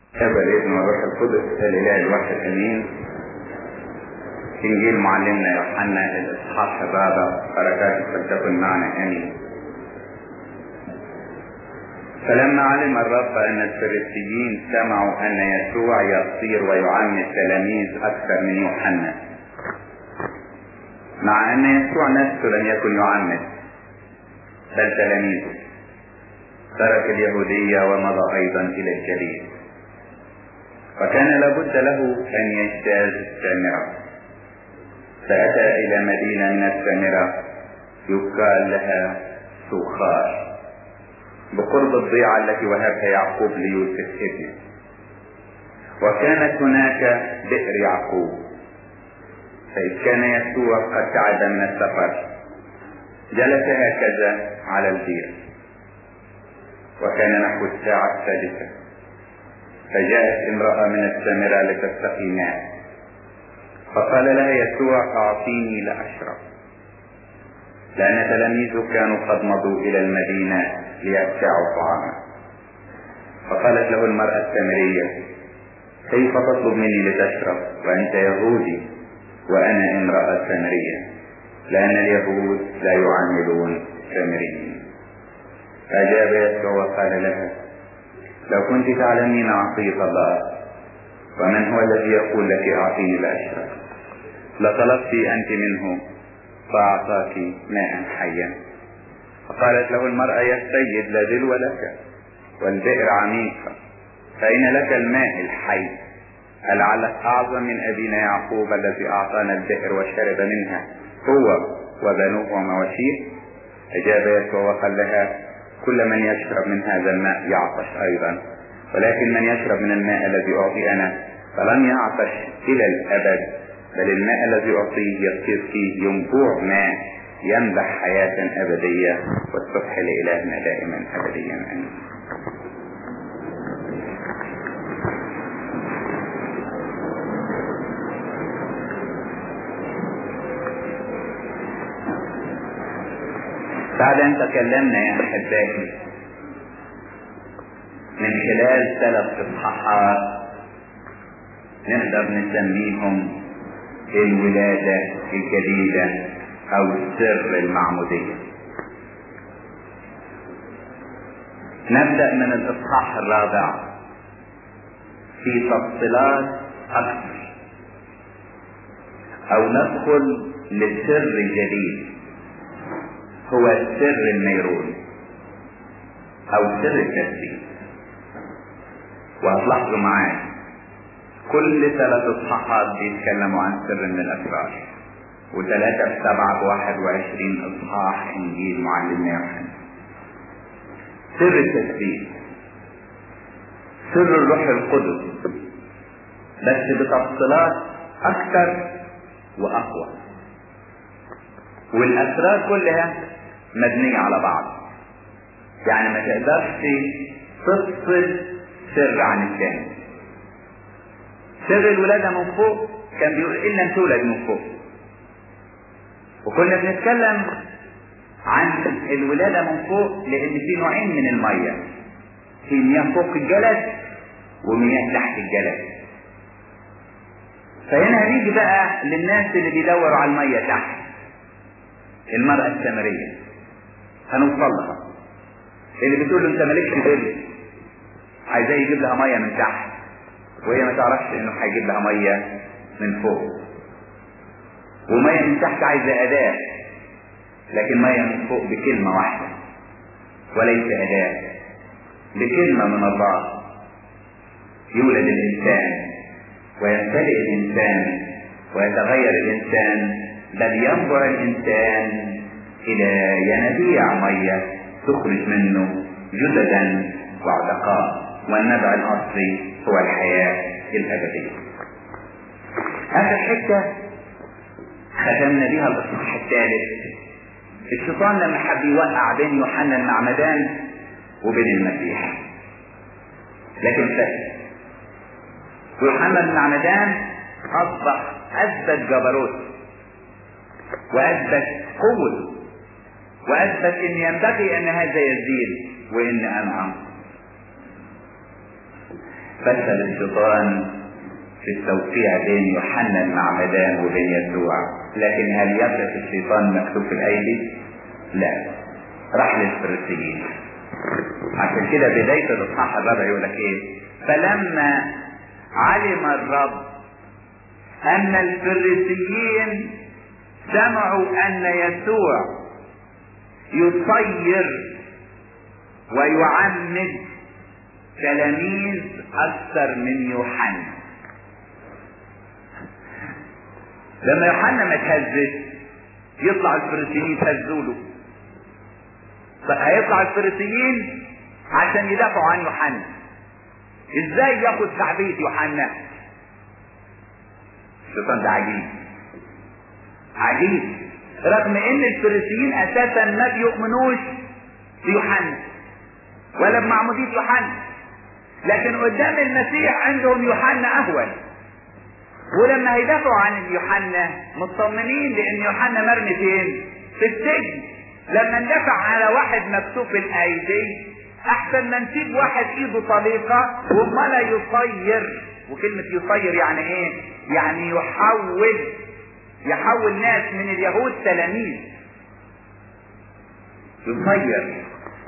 هذا الابن والروح القدس الاله الواحد امين انجيل معلمنا يوحنا الاصحاح الرابع بركاته فلتكن معنا امين فلما علم الرب ان الفريسيين سمعوا ان يسوع يصير ويعمد تلاميذ اكثر من يوحنا مع ان يسوع نفسه لم يكن يعمد بل تلاميذه ترك اليهودية ومضى ايضا الى الجليل وكان لابد له ان يجتاز السامرة فاتى الى مدينة من السامرة يقال لها سوخار بقرب الضيعة التي وهبها يعقوب ليوسف ابنه وكانت هناك بئر يعقوب فإذ كان يسوع قد تعد من السفر جلس هكذا على البير وكان نحو الساعة السادسة فجاءت امرأة من السامرة لتستقي ماء فقال لها يسوع أعطيني لأشرب لأن تلاميذه كانوا قد مضوا إلى المدينة ليبتاعوا طعاما فقالت له المرأة السامرية كيف تطلب مني لتشرب وأنت يهودي وأنا امرأة سامرية لأن اليهود لا يعاملون السامريين فأجاب يسوع وقال لها لو كنت تعلمين عطية الله ومن هو الذي يقول لك أعطيني لأشرب لطلبت أنت منه فأعطاك ماء حيا فقالت له المرأة يا سيد لا دلو لك والبئر عميقة فأين لك الماء الحي ألعلك أعظم من أبينا يعقوب الذي أعطانا البئر وشرب منها هو وبنوه ومواشيه أجاب يسوع وقال لها كل من يشرب من هذا الماء يعطش أيضا ولكن من يشرب من الماء الذي أعطي أنا فلن يعطش إلى الأبد بل الماء الذي أعطيه يصير فيه ينبوع ماء يمدح حياة أبدية والصبح لإلهنا دائما أبديا آمين بعد أن تكلمنا يا أحبائي من خلال ثلاث إصحاحات نقدر نسميهم الولادة الجديدة أو السر المعمودية نبدأ من الإصحاح الرابع في تفصيلات أكثر أو ندخل لسر جديد هو السر النيروني أو سر التثبيت وهتلاحظوا معايا كل ثلاث اصحاحات بيتكلموا عن سر من الاسرار وثلاثة بسبعة بواحد وعشرين اصحاح انجيل معلمنا يوحنا سر التثبيت سر الروح القدس بس بتفصيلات اكثر واقوى والاسرار كلها مبنية على بعض يعني ما تقدرش تفصل سر عن الثاني سر الولادة من فوق كان بيقول إن لم تولد من فوق وكنا بنتكلم عن الولادة من فوق لأن في نوعين من المية في مياه فوق الجلد ومياه تحت الجلد فهنا هنيجي بقى للناس اللي بيدوروا على المية تحت المرأة السامرية هنوصل لها اللي بتقول له انت مالكش دل عايزاه يجيب لها مية من تحت وهي ما تعرفش انه هيجيب لها ميه من فوق وميه من تحت عايزه اداه لكن ميه من فوق بكلمه واحده وليس اداه بكلمه من الله يولد الانسان ويمتلئ الانسان ويتغير الانسان بل ينظر الانسان الى ينابيع ميه تخرج منه جددا وعتقاء والنبع الاصلي هو الحياة الأبدية آخر حتة ختمنا بها الإصحاح الثالث الشيطان لما حب يوقع بين يوحنا المعمدان وبين المسيح لكن فات يوحنا المعمدان أصبح أثبت جبروت وأثبت قوة وأثبت أن ينبغي أن هذا يزيد وأن أنا أنقص فشل الشيطان في التوقيع بين يوحنا المعمدان وبين يسوع لكن هل يبدأ الشيطان مكتوب في الايدي لا راح للفريسيين عشان كده بداية الاصحاح الرابع يقول لك ايه فلما علم الرب ان الفريسيين سمعوا ان يسوع يصير ويعمد تلاميذ اكثر من يوحنا لما يوحنا ما تهزش يطلع الفريسيين يتهزوا له هيطلع الفريسيين عشان يدافعوا عن يوحنا ازاي ياخد شعبية يوحنا الشيطان ده عجيب عجيب رغم ان الفريسيين اساسا ما بيؤمنوش بيوحنا ولا بمعمودية يوحنا لكن قدام المسيح عندهم يوحنا اهون ولما هيدافعوا عن يوحنا مطمنين لان يوحنا مرمي فين في السجن لما ندافع على واحد مكتوب في الايدي احسن ما نسيب واحد ايده طليقة وما لا يصير وكلمة يصير يعني ايه يعني يحول يحول ناس من اليهود تلاميذ يصير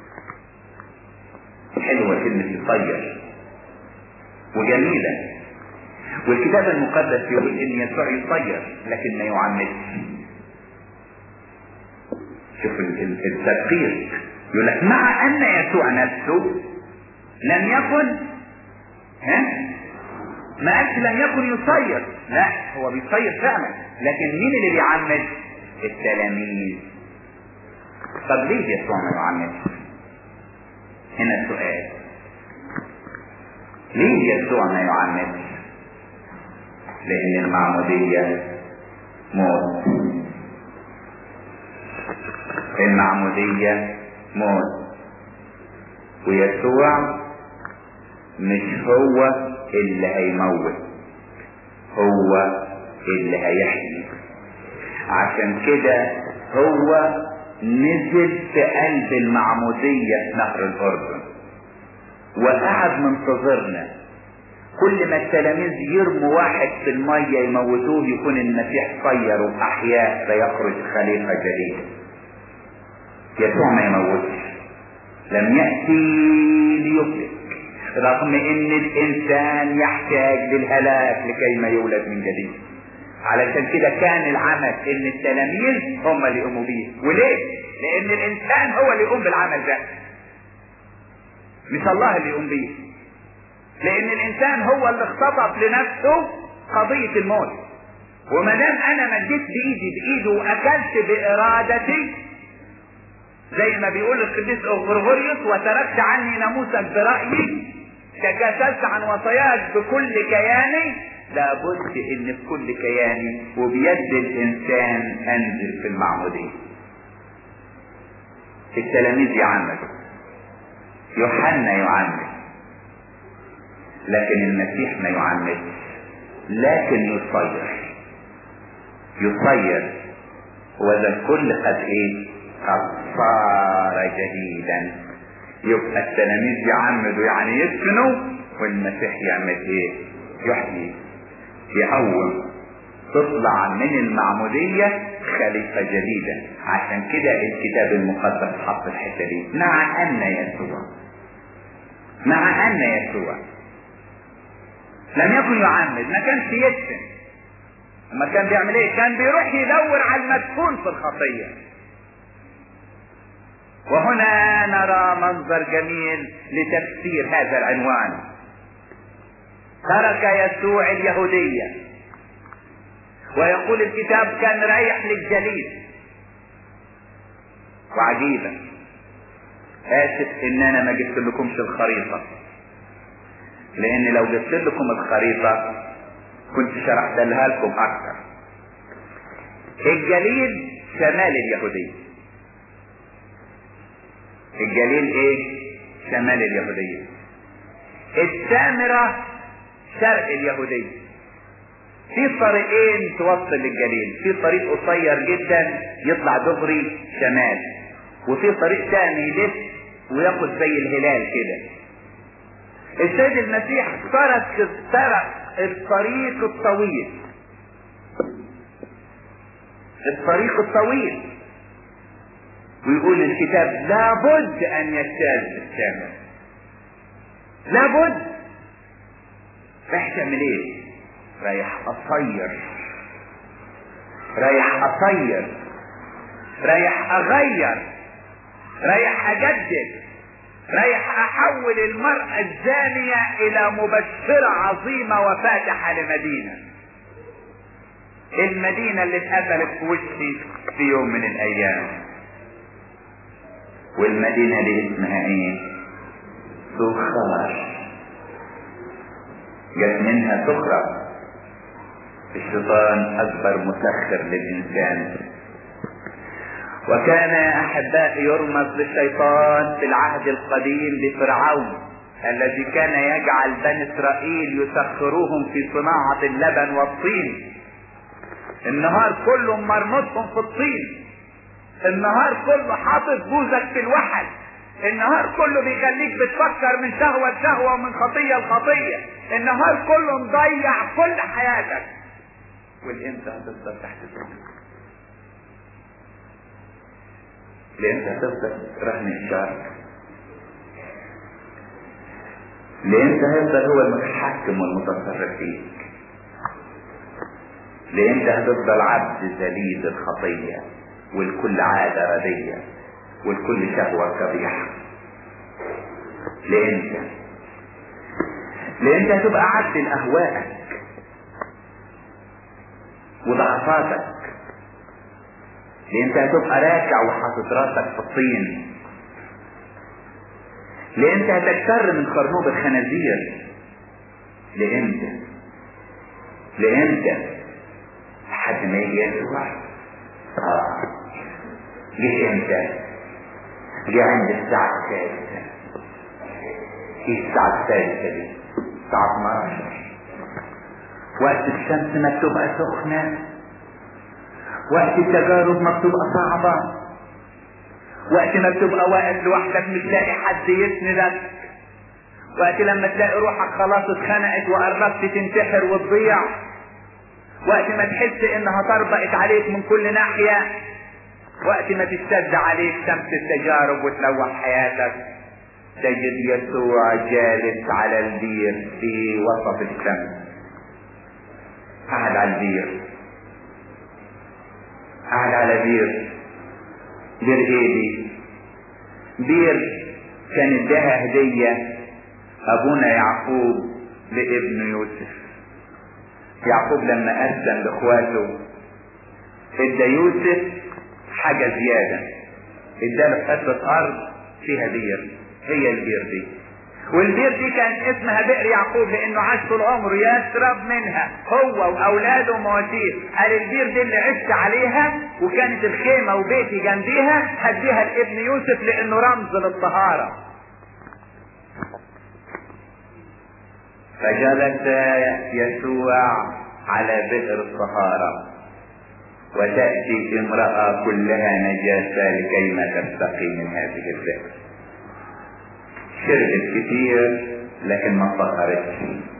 حلوة كلمة يصير وجميلة والكتاب المقدس يقول ان يسوع يصير لكن ما يعمدش شوف التدقيق يقول لك مع ان يسوع نفسه لم يكن ها ما قالش لم يكن يصير لا هو بيصير فعلا لكن مين اللي بيعمد التلاميذ طب ليه يسوع ما يعمدش هنا السؤال ليه يسوع ما يعمدش لان المعمودية موت المعمودية موت ويسوع مش هو اللي هيموت هو اللي هيحيي عشان كده هو نزل في قلب المعمودية في نهر الأردن وقعد منتظرنا كل ما التلاميذ يرموا واحد في المية يموتوه يكون المسيح صير وأحياء فيخرج خليقة جديدة يسوع ما يموتش لم يأتي ليهلك رغم ان الانسان يحتاج للهلاك لكي ما يولد من جديد علشان كده كان العمل ان التلاميذ هم اللي يقوموا بيه وليه لان الانسان هو اللي يقوم بالعمل ده مش الله اللي يقوم بيه لان الانسان هو اللي اختطف لنفسه قضية الموت وما دام انا مديت بايدي بايده واكلت بارادتي زي ما بيقول القديس غرغوريوس وتركت عني ناموسك برأيي تكاسلت عن وصاياك بكل كياني لابد ان في كل كياني وبيد الانسان انزل في المعمودية التلاميذ يعمدوا يوحنا يعمد لكن المسيح ما يعمدش لكن يصير يصير وذا الكل قد ايه قد صار جديدا يبقى التلاميذ يعمدوا يعني يسكنوا والمسيح يعمل ايه يحيي يقوم تطلع من المعمودية خليفة جديدة عشان كده الكتاب المقدس حط الحتة دي مع ان يسوع مع ان يسوع لم يكن يعمد ما كانش يدفن ما كان بيعمل ايه كان بيروح يدور على المدفون في الخطيه وهنا نرى منظر جميل لتفسير هذا العنوان ترك يسوع اليهودية ويقول الكتاب كان رايح للجليل وعجيبة آسف إن أنا ما جبت لكمش الخريطة لأن لو جبت لكم الخريطة كنت شرحت لها لكم أكثر الجليل شمال اليهودية الجليل ايه شمال اليهودية السامرة شرق اليهودية في طريقين توصل للجليل في طريق قصير جدا يطلع دغري شمال وفي طريق تاني يلف وياخد زي الهلال كده السيد المسيح ترك ترك الطريق الطويل الطريق الطويل ويقول الكتاب لابد ان يجتاز بالكامل لابد رايح تعمل ايه رايح اطير رايح اطير رايح اغير رايح اجدد رايح احول المرأة الزانية الى مبشرة عظيمة وفاتحة لمدينة المدينة اللي اتقفلت في وشي في يوم من الايام والمدينة دي اسمها ايه سخار جت منها سخرة الشيطان اكبر مسخر للانسان وكان احباء يرمز للشيطان في العهد القديم بفرعون الذي كان يجعل بني اسرائيل يسخروهم في صناعة اللبن والطين النهار كله مرمطهم في الطين النهار كله حاطط بوزك في الوحل النهار كله بيخليك بتفكر من شهوة لشهوة ومن خطية لخطية النهار كله مضيع كل حياتك والامتى هتفضل تحت الظلم لامتى هتفضل رهن الشر لامتى هيفضل هو المتحكم والمتصرف فيك لامتى هتفضل عبد ذليل الخطية والكل عادة ردية والكل شهوة قبيحة لامتى لامتى هتبقى عبد لأهوائك وضعفاتك لامتى هتبقى راكع وحاطط راسك في الطين لامتى هتكتر من خرنوب الخنازير لامتى لامتى لحد ما يجي يسوع اه جه امتى جه عند الساعة الثالثة ايه الساعة الثالثة دي الساعة 12 وقت الشمس ما بتبقى سخنة وقت التجارب ما بتبقى صعبة وقت ما بتبقى واقف لوحدك مش لاقي حد يسندك وقت لما تلاقي روحك خلاص اتخنقت وقربت تنتحر وتضيع وقت ما تحس انها طربقت عليك من كل ناحية وقت ما تشتد عليك شمس التجارب وتلوح حياتك تجد يسوع جالس على البير في وسط الشمس قاعد على البير قاعد على بير بير ايه دي بير كان اداها هدية ابونا يعقوب لابنه يوسف يعقوب لما اسلم لاخواته ادى يوسف حاجة زيادة اداله حتة ارض فيها بير هي البير دي والبير دي كان اسمها بئر يعقوب لانه عاش طول عمره يشرب منها هو واولاده ومواتيه قال البير دي اللي عشت عليها وكانت الخيمة وبيتي جنبيها هديها لابن يوسف لانه رمز للطهارة فجلس يسوع على بئر الطهارة وتأتي امرأة كلها نجاسة لكي ما تستقي من هذه البئر شربت كتير لكن ما طهرتش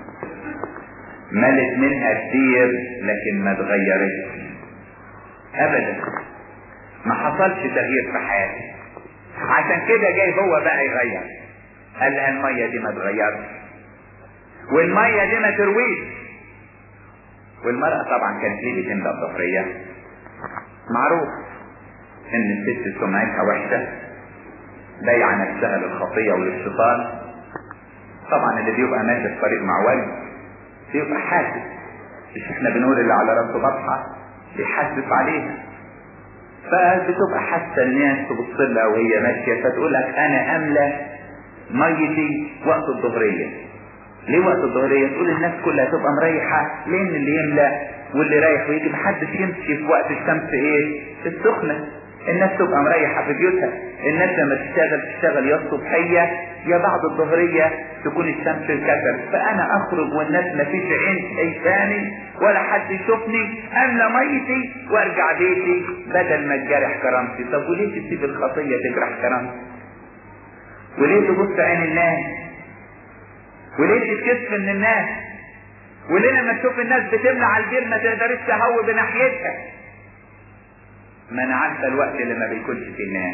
ملت منها كتير لكن ما اتغيرتش ابدا ما حصلش تغيير في حياتي عشان كده جاي هو بقى يغير قال لها المية دي ما اتغيرش والمية دي ما ترويش والمرأة طبعا كانت ليه بتملى الظهرية معروف ان الست سمعتها وحشة بايعة نفسها للخطية وللشيطان طبعا اللي بيبقى ماشي في طريق مع والد بيبقى حاسس مش احنا بنقول اللي على راسه بطحة بيحسس عليها فبتبقى حاسة الناس تبص لها وهي ماشية فتقول لك انا املى ميتي وقت الظهرية ليه وقت الظهرية تقول الناس كلها تبقى مريحة لان اللي يملى واللي رايح ويجي محدش يمشي في وقت الشمس ايه السخنة الناس تبقى مريحة في بيوتها الناس لما تشتغل تشتغل يا الصبحية يا بعد الظهرية تكون الشمس انكسر فانا اخرج والناس ما فيش عين شايفاني ولا حد يشوفني املى ميتي وارجع بيتي بدل ما تجرح كرامتي طب وليه تسيب الخطية تجرح كرامتي وليه تبص عين الناس وليه تتكسف من الناس وليه لما تشوف الناس بتملى على البير ما تقدرش تهوي بناحيتها ما انا عارفه الوقت اللي ما بيكونش فيه الناس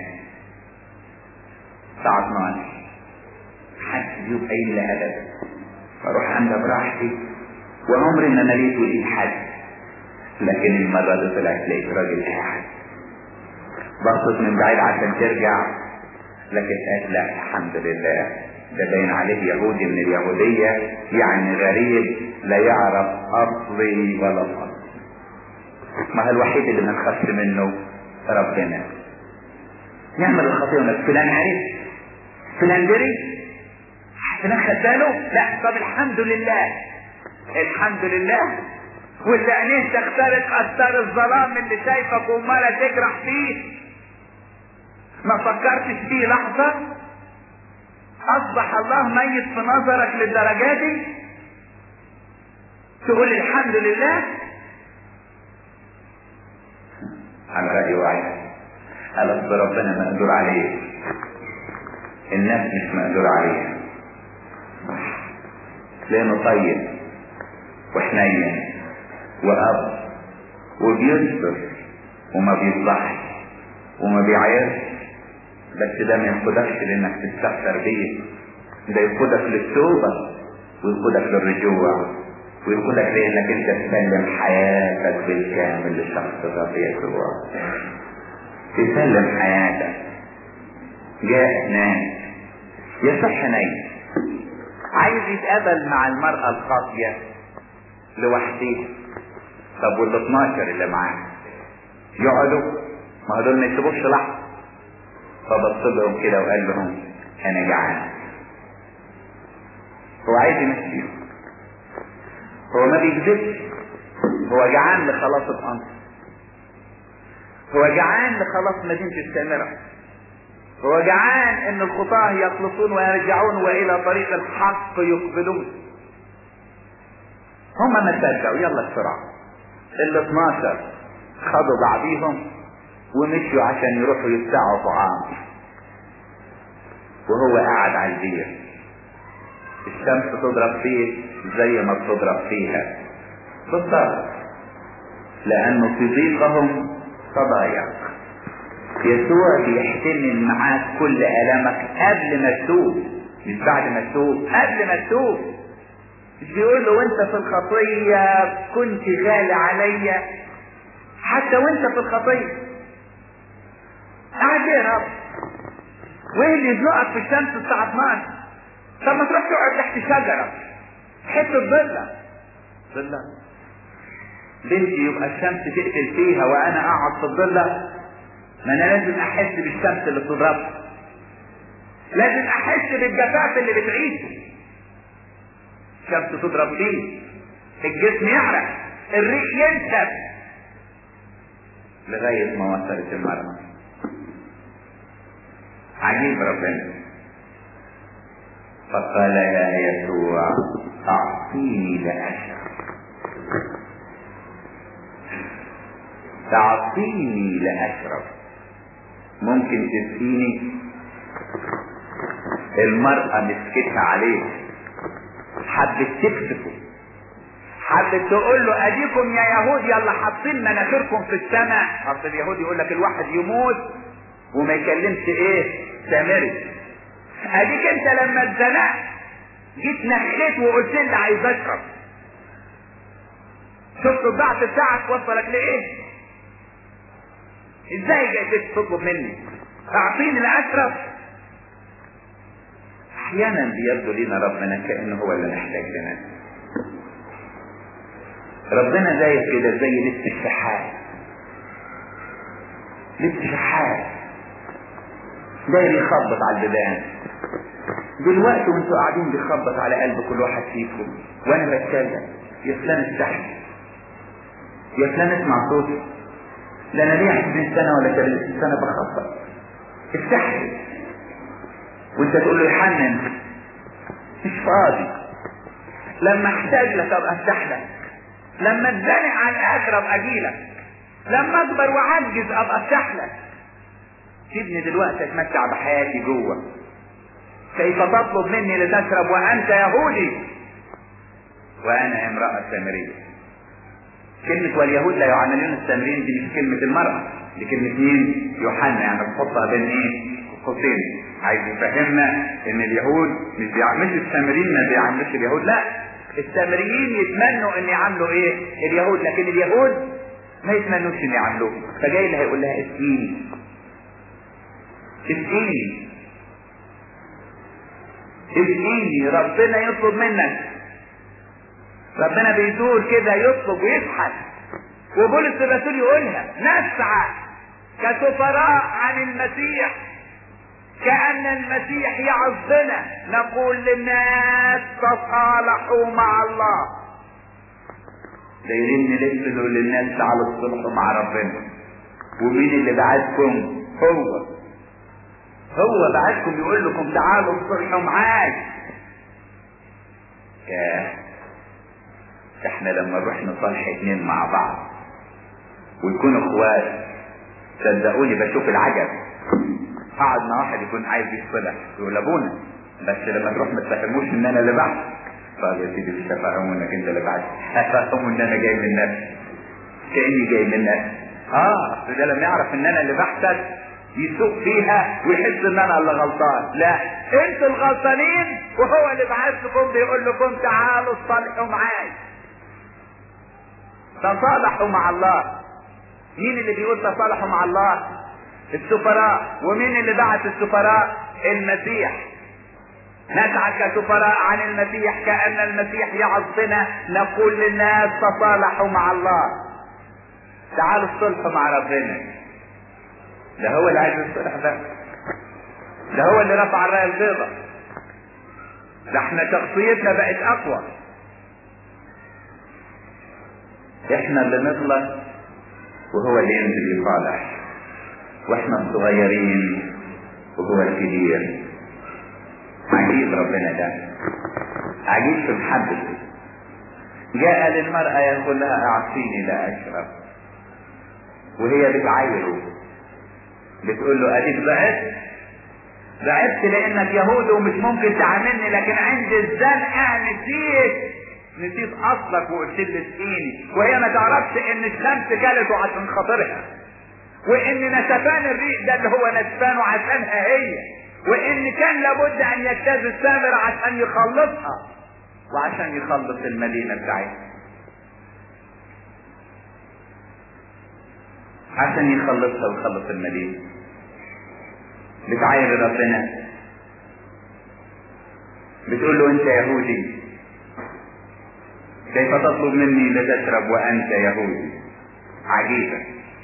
ساعة 12 حد يبقى قايل لها ادب اروح عندها براحتي وعمري ما مليت وليد حد لكن المرة دي طلعت لقيت راجل قاعد بصت من بعيد عشان ترجع لكن قالت لا الحمد لله ده باين عليه يهودي من اليهودية يعني غريب لا يعرف أصلي ولا الأصل ما هو الوحيد اللي ما نخافش منه ربنا نعمل الخطيئة ونقول فلان عرف فلان دري فلان خد باله لا طب الحمد لله الحمد لله واللي عينيه تخترق اثار الظلام اللي شايفك ومالة تجرح فيه ما فكرتش فيه لحظة اصبح الله ميت في نظرك للدرجة دي تقول الحمد لله على رأي وعي قال اصل ربنا مقدور عليه الناس مش مقدور عليها لانه طيب وحنين واب وبيصبر وما بيصلحش وما بيعيرش بس ده ما ينقدكش لانك تستخسر بيه ده ينقدك للتوبة وينقدك للرجوع ويقولك لانك انت تسلم حياتك بالكامل لشخص الرب يسوع تسلم حياتك جاء ناس يصح نايم عايز يتقابل مع المرأة الخاطية لوحديها طب وال 12 اللي معاه يقعدوا ما دول ما يسيبوش لحظة فبص لهم كده وقال لهم انا جعان هو عايز يمشيهم هو ما بيكذبش هو جعان لخلاص الامر هو جعان لخلاص مدينة السامرة هو جعان ان الخطاة يخلصون ويرجعون والى طريق الحق يقبلون هم ما صدقوا يلا بسرعة ال 12 خدوا بعضيهم ومشوا عشان يروحوا يدفعوا طعام وهو قاعد على البير الشمس تضرب فيه زي ما بتضرب فيها بالضبط لانه في ضيقهم تضايق يسوع بيحتمل معاك كل الامك قبل ما تتوب مش بعد ما تتوب قبل ما تتوب مش بيقول له وانت في الخطيه كنت غالي عليا حتى وانت في الخطيه قاعد يا رب وايه اللي يزنقك في الشمس الساعه 12 طب ما تروح تقعد تحت شجره حته ظله ظله بنتي يبقى الشمس تقتل فيها وانا اقعد في الظله ما انا لازم احس بالشمس اللي بتضربها لازم احس بالجفاف اللي بتعيشه الشمس تضرب فيه الجسم يعرق الريق ينشف لغاية ما وصلت المرمى عجيب ربنا فقال يا يسوع اعطيني لاشرب تعطيني لاشرب ممكن تسقيني المرأة مسكتها عليه حبت تكسفه حبت تقول له اديكم يا يهود يلا حاطين مناخيركم في السماء اصل اليهود يقول لك الواحد يموت وما يكلمش ايه سامري اديك انت لما اتزنقت جيت نخيت وقلت لي عايز اشرب شفت الضعف بتاعك وصلك لايه ازاي جاي تطلب مني اعطيني لاشرب احيانا بيبدو لنا ربنا كانه هو اللي محتاج لنا ربنا زي كده زي لبس الشحات لبس شحات داير يخبط على البيبان دلوقتي وانتوا قاعدين بيخبط على قلب كل واحد فيكم وانا بتكلم يا فلان استحي يا فلان اسمع صوتي لا انا ليه 20 سنه ولا 30 سنه بخبط استحي وانت تقول له يحنن مش فاضي لما احتاج لك ابقى افتح لك لما اتزنق على الاخر ابقى اجيلك لما اكبر واعجز ابقى افتح لك سيبني دلوقتي اتمتع بحياتي جوه كيف تطلب مني لتشرب وانت يهودي وانا امرأة سامرية كلمة واليهود لا يعاملون السامريين دي مش كلمة المرأة دي كلمة مين؟ يوحنا يعني تحطها بين ايه؟ قوسين عايز يفهمنا ان اليهود مش بيعملوا السامريين ما بيعملوش اليهود لا السامريين يتمنوا ان يعملوا ايه؟ اليهود لكن اليهود ما يتمنوش ان يعملوه فجاي اللي هيقول لها اسقيني اسقيني اسقيني ربنا يطلب منك ربنا بيدور كده يطلب ويبحث وبولس الرسول يقولها نسعى كسفراء عن المسيح كأن المسيح يعظنا نقول للناس تصالحوا مع الله دايرين نلف نقول للناس تعالوا تصلحوا مع ربنا ومين اللي بعتكم هو هو بعتكم يقول لكم تعالوا تصلحوا معاي ياه احنا لما نروح نصالح اتنين مع بعض ويكونوا اخوات صدقوني بشوف العجب اقعد مع واحد يكون عايز يصلح يقول ابونا بس لما تروح ما تفهموش ان انا اللي بعت طب يا سيدي مش هفهموا انك انت اللي بعت هفهموا ان انا جاي من نفسي كاني جاي من نفسي اه اصل ده لما يعرف ان انا اللي بحثك يسوق فيها ويحس ان انا اللي غلطان لا انتوا الغلطانين وهو اللي بعثكم بيقول لكم تعالوا اصطلحوا معاي تصالحوا مع الله مين اللي بيقول تصالحوا مع الله السفراء ومين اللي بعت السفراء المسيح نسعى كسفراء عن المسيح كأن المسيح يعظنا نقول للناس تصالحوا مع الله تعالوا الصلح مع ربنا ده هو اللي عايز الصلح ده ده هو اللي رفع الرايه البيضاء ده احنا شخصيتنا بقت اقوى احنا اللي نغلط وهو اللي ينزل يصالح واحنا الصغيرين وهو الكبير عجيب ربنا ده عجيب في محبته جاء للمرأة يقول لها اعطيني لا اشرب وهي بتعايره بتقول له اديك ضعفت ضعفت لانك يهودي ومش ممكن تعاملني لكن عند الزنقه نسيت نسيت اصلك وقلت لي اسقيني وهي ما تعرفش ان الشمس جلته عشان خاطرها وان نسفان الريق ده اللي هو نسفانه عشانها هي وان كان لابد ان يجتاز السامر عشان يخلصها وعشان يخلص المدينه بتاعتها عشان يخلصها ويخلص المدينه بتعاير ربنا بتقول له انت يهودي كيف تطلب مني لتشرب وانت يهودي عجيبة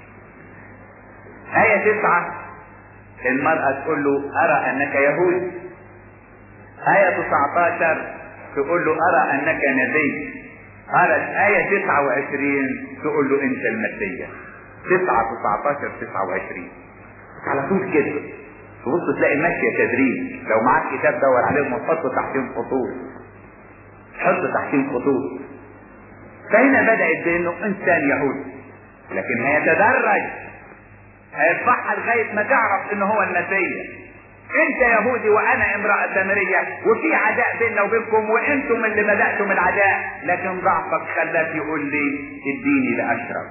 آية تسعة المرأة تقول له أرى أنك يهودي آية 19 تقول له أرى أنك نبي أرى آية 29 تقول له أنت المسيح 9 19 29 على طول كده تبص تلاقي ماشية تدريج لو معاك كتاب دور عليهم وتحط تحتهم خطوط حط تحتهم خطوط فهنا بدأت بأنه إنسان يهودي لكن هيتدرج هيرفعها لغاية ما تعرف إن هو المسيح انت يهودي وانا امرأة سامرية وفي عداء بيننا وبينكم وانتم اللي بدأتم العداء لكن ضعفك خلاك يقول لي اديني لاشرب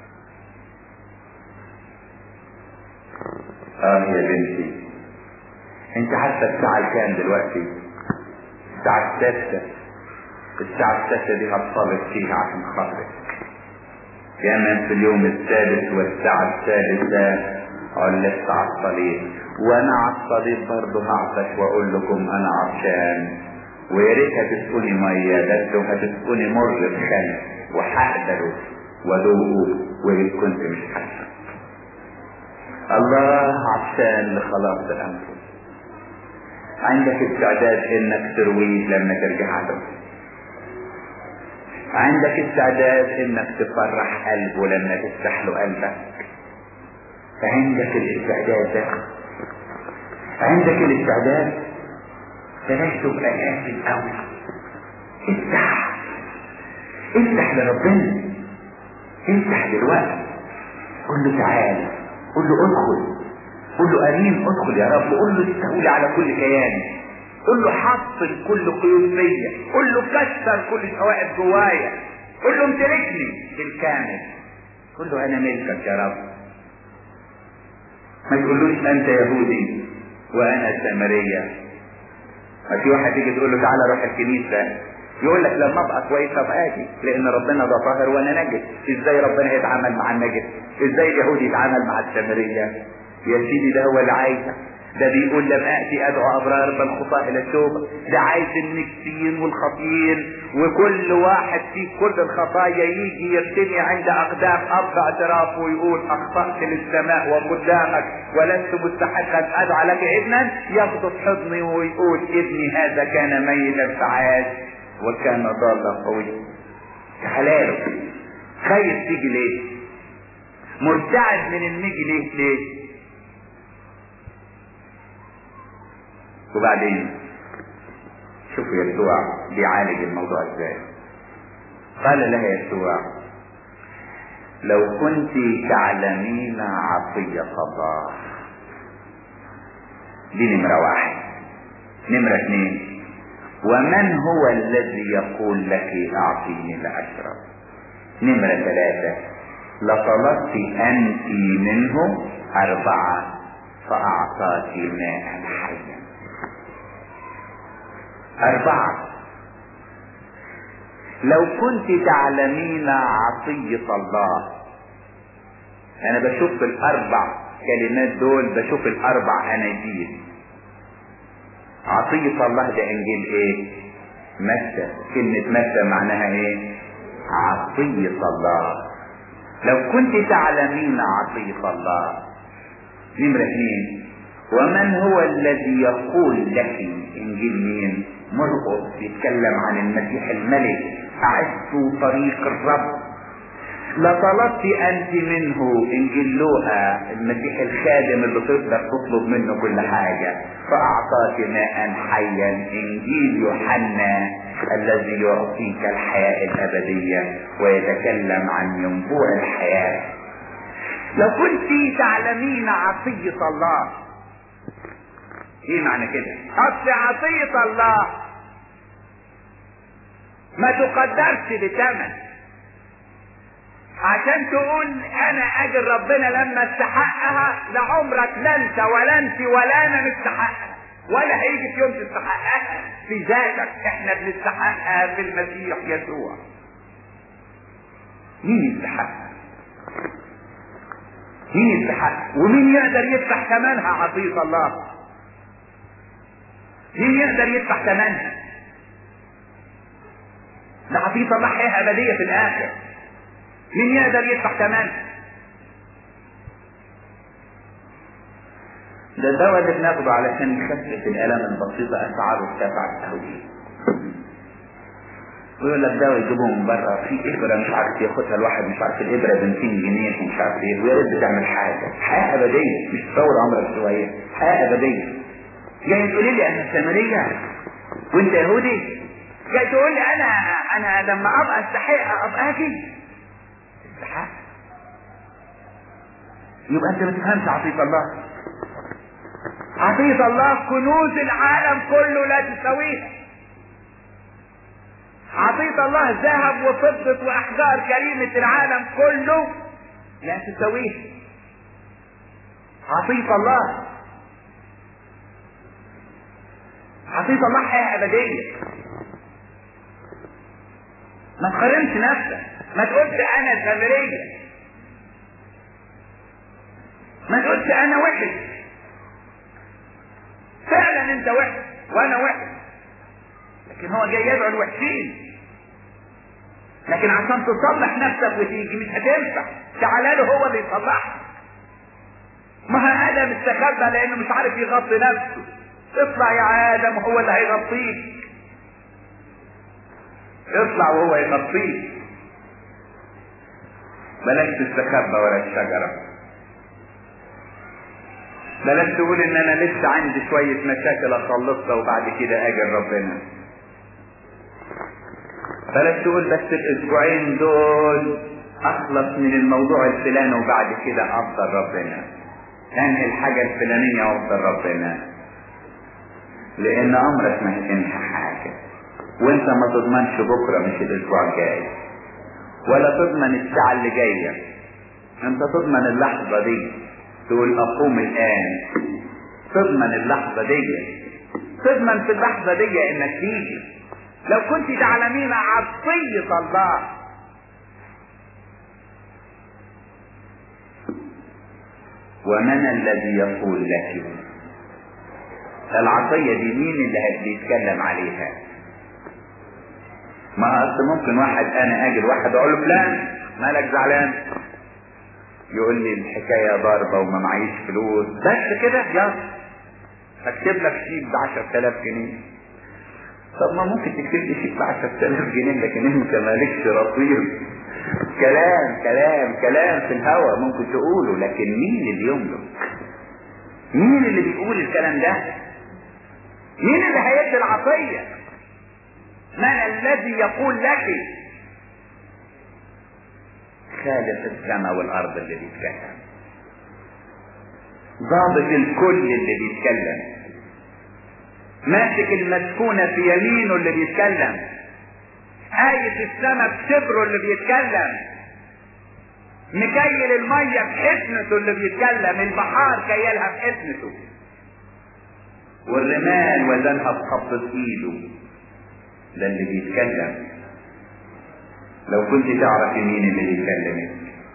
اه يا بنتي انت عارفة الساعة الكام دلوقتي الساعة الستة الساعة الستة دي هتصلي فيها عشان خاطرك كمان في اليوم الثالث والساعة الثالثة علقت على الصليب وانا على الصليب برضه هعطش واقول لكم انا عطشان ويا ريت هتسقوني ميه بس وهتسقوني مر الخل وهقبله وادوقه وإن كنت مش حاسس الله عطشان لخلاص الانفس عندك استعداد انك ترويه لما ترجع له عندك استعداد انك تفرح قلبه لما تفتح له قلبك عندك الاستعداد ده عندك الاستعداد بلاش تبقى قافل قوي افتح افتح لربنا افتح دلوقتي قول له تعالى قول له ادخل قول له امين ادخل يا رب قول له استولي على كل كياني قل له حصل كل قيود فيا قل له كسر كل شوائب جوايا قل له امتلكني بالكامل قل له انا ملكك يا رب ما تقولوش انت يهودي وانا سامرية ما في واحد يجي تقول له تعالى روح الكنيسة يقول لك لما ابقى كويس ابقى اجي لان ربنا ده طاهر وانا نجس ازاي ربنا يتعامل مع النجس ازاي اليهودي يتعامل مع السامرية يا سيدي ده هو اللي عايزك ده بيقول لم اتي ادعو ابرار بل خطاة الى التوبة ده عايز النكسين والخطيين وكل واحد في كل الخطايا يجي يرتمي عند اقدام اب اعترافه ويقول اخطأت للسماء وقدامك ولست مستحقا ادعى لك ابنا يغضب حضني ويقول ابني هذا كان ميتا فعاد وكان ضالا قويا حلاله خايف تيجي ليه مرتعد من النجي ليه ليه وبعدين شوفوا يسوع بيعالج الموضوع ازاي قال لها يسوع لو كنت تعلمين عطية الله دي نمرة واحد نمرة اثنين ومن هو الذي يقول لك اعطيني لاشرب نمرة ثلاثة لطلبت انت منه اربعة فاعطاك ماء حيا أربعة لو كنت تعلمين عطية الله أنا بشوف الأربع كلمات دول بشوف الأربع أناجيل عطية الله ده إنجيل إيه؟ متى كلمة متى معناها إيه؟ عطية الله لو كنت تعلمين عطية الله نمرة اثنين ومن هو الذي يقول لك انجيل مين مرقس يتكلم عن المسيح الملك اعدت طريق الرب لطلبت انت منه انجيل لوقا المسيح الخادم اللي تقدر تطلب منه كل حاجة فاعطاك ماء حيا انجيل يوحنا الذي يعطيك الحياة الابدية ويتكلم عن ينبوع الحياة لو كنت تعلمين عطية الله ايه معنى كده اصل عطية الله ما تقدرش بثمن عشان تقول انا اجل ربنا لما استحقها لعمرك لا انت ولا انت ولا انا نستحقها ولا هيجي في يوم تستحقها في ذاتك احنا بنستحقها في المسيح يسوع مين يستحقها مين يستحق ومين يقدر يدفع ثمنها عطية الله مين يقدر يدفع ثمنها ده عطية الله حياة أبدية في الآخر مين يقدر يدفع ثمنها ده الدواء اللي بناخده علشان يخفف الآلام البسيطة أسعاره ارتفعت قوي ويقول لك دواء يجيبوه من بره في ابره مش عارف ياخدها الواحد مش عارف الابره ب 200 جنيه ومش عارف ايه ويا ريت بتعمل حاجه حياه ابديه مش تصور عمرك شويه حياه ابديه جاي تقولي لي انا سامريه وانت يهودي جاي تقول لي انا انا لما ابقى استحق ابقى اجي استحق يبقى انت ما تفهمش عطيه الله عطيه الله كنوز العالم كله لا تساويها عطية الله ذهب وفضة وأحجار كريمة العالم كله لا تساويه عطية الله عطية الله حياة أبدية ما تقارنش نفسك ما تقولش أنا سامرية ما تقولش أنا وحش فعلا أنت وحش وأنا وحش لكن هو جاي يدعو الوحشين لكن عشان تصلح نفسك وتيجي مش هتنفع تعالى له هو اللي يصلحك ما هو ادم استخبى لانه مش عارف يغطي نفسه اطلع يا ادم وهو اللي هيغطيك اطلع وهو يغطيك بلاش تستخبى ورا الشجرة بلاش تقول ان انا لسه عندي شوية مشاكل اخلصها وبعد كده اجل ربنا بلاش تقول بس الاسبوعين دول اخلص من الموضوع الفلاني وبعد كده افضل ربنا انهي الحاجة الفلانية وافضل ربنا لان عمرك ما هتنهى حاجة وانت ما تضمنش بكرة مش الاسبوع الجاي ولا تضمن الساعة اللي جاية انت تضمن اللحظة دي تقول اقوم الان تضمن اللحظة دي تضمن في اللحظة دي انك تيجي لو كنت تعلمين عطية الله ومن الذي يقول لك العطية دي مين اللي بيتكلم عليها ما اصل ممكن واحد انا اجي واحد اقول له فلان مالك زعلان يقول لي الحكاية ضاربة وما معيش فلوس بس كده يلا اكتب لك شيك ب 10000 جنيه طب ما ممكن تكتب لي شيك ب 10000 جنيه لكن انت مالكش رصيد كلام كلام كلام في الهوا ممكن تقوله لكن مين اللي يملك مين اللي بيقول الكلام ده مين اللي هيدي العطية من الذي يقول لك خالق السماء والارض اللي بيتكلم ضابط الكل اللي بيتكلم ماسك المسكونة في يمينه اللي بيتكلم آية السماء بشبره اللي بيتكلم مكيل المية بحسنته اللي بيتكلم البحار كيلها بحسنته والرمال وزنها بخبطة ايده ده اللي بيتكلم لو كنت تعرف مين اللي بيكلمك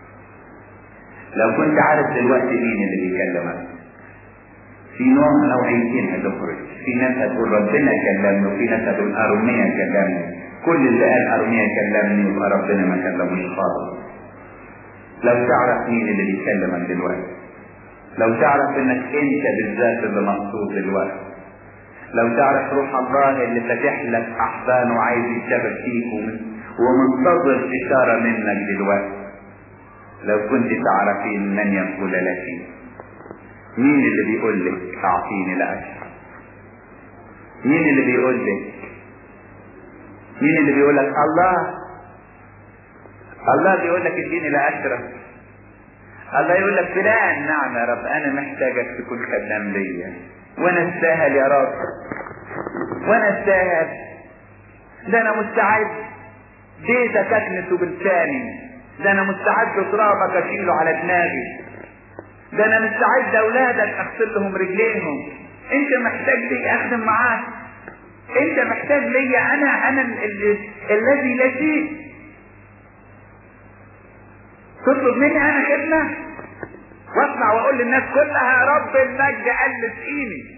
لو كنت عارف دلوقتي مين اللي بيكلمك في نوع نوعيتين هتخرج في ناس هتقول ربنا كلمني وفي ناس هتقول ارميا كلمني كل اللي قال ارميا كلمني يبقى ربنا ما كلموش خالص لو تعرف مين اللي بيكلمك دلوقتي لو تعرف انك انت بالذات اللي مقصود دلوقتي لو تعرف روح الله اللي فاتح لك احضان وعايز يشتغل فيك ومنتظر اشاره منك دلوقتي لو كنت تعرفين من يقول لك مين اللي بيقول لك اعطيني لاشرب مين اللي بيقول لك مين اللي بيقول لك الله الله بيقول لك اديني لاشرب الله يقول لك فلان نعم يا رب انا محتاجك تكون خدام ليا وانا استاهل يا رب وانا استاهل ده انا مستعد بيتك اكنسه بلساني ده انا مستعد ترابك اشيله على دماغي ده انا مستعد اولادك اغسل لهم رجليهم انت محتاج لي اخدم معاك انت محتاج ليا انا انا الذي لا شيء تطلب مني انا خدمه واطلع واقول للناس كلها يا رب المجد قلب ايدي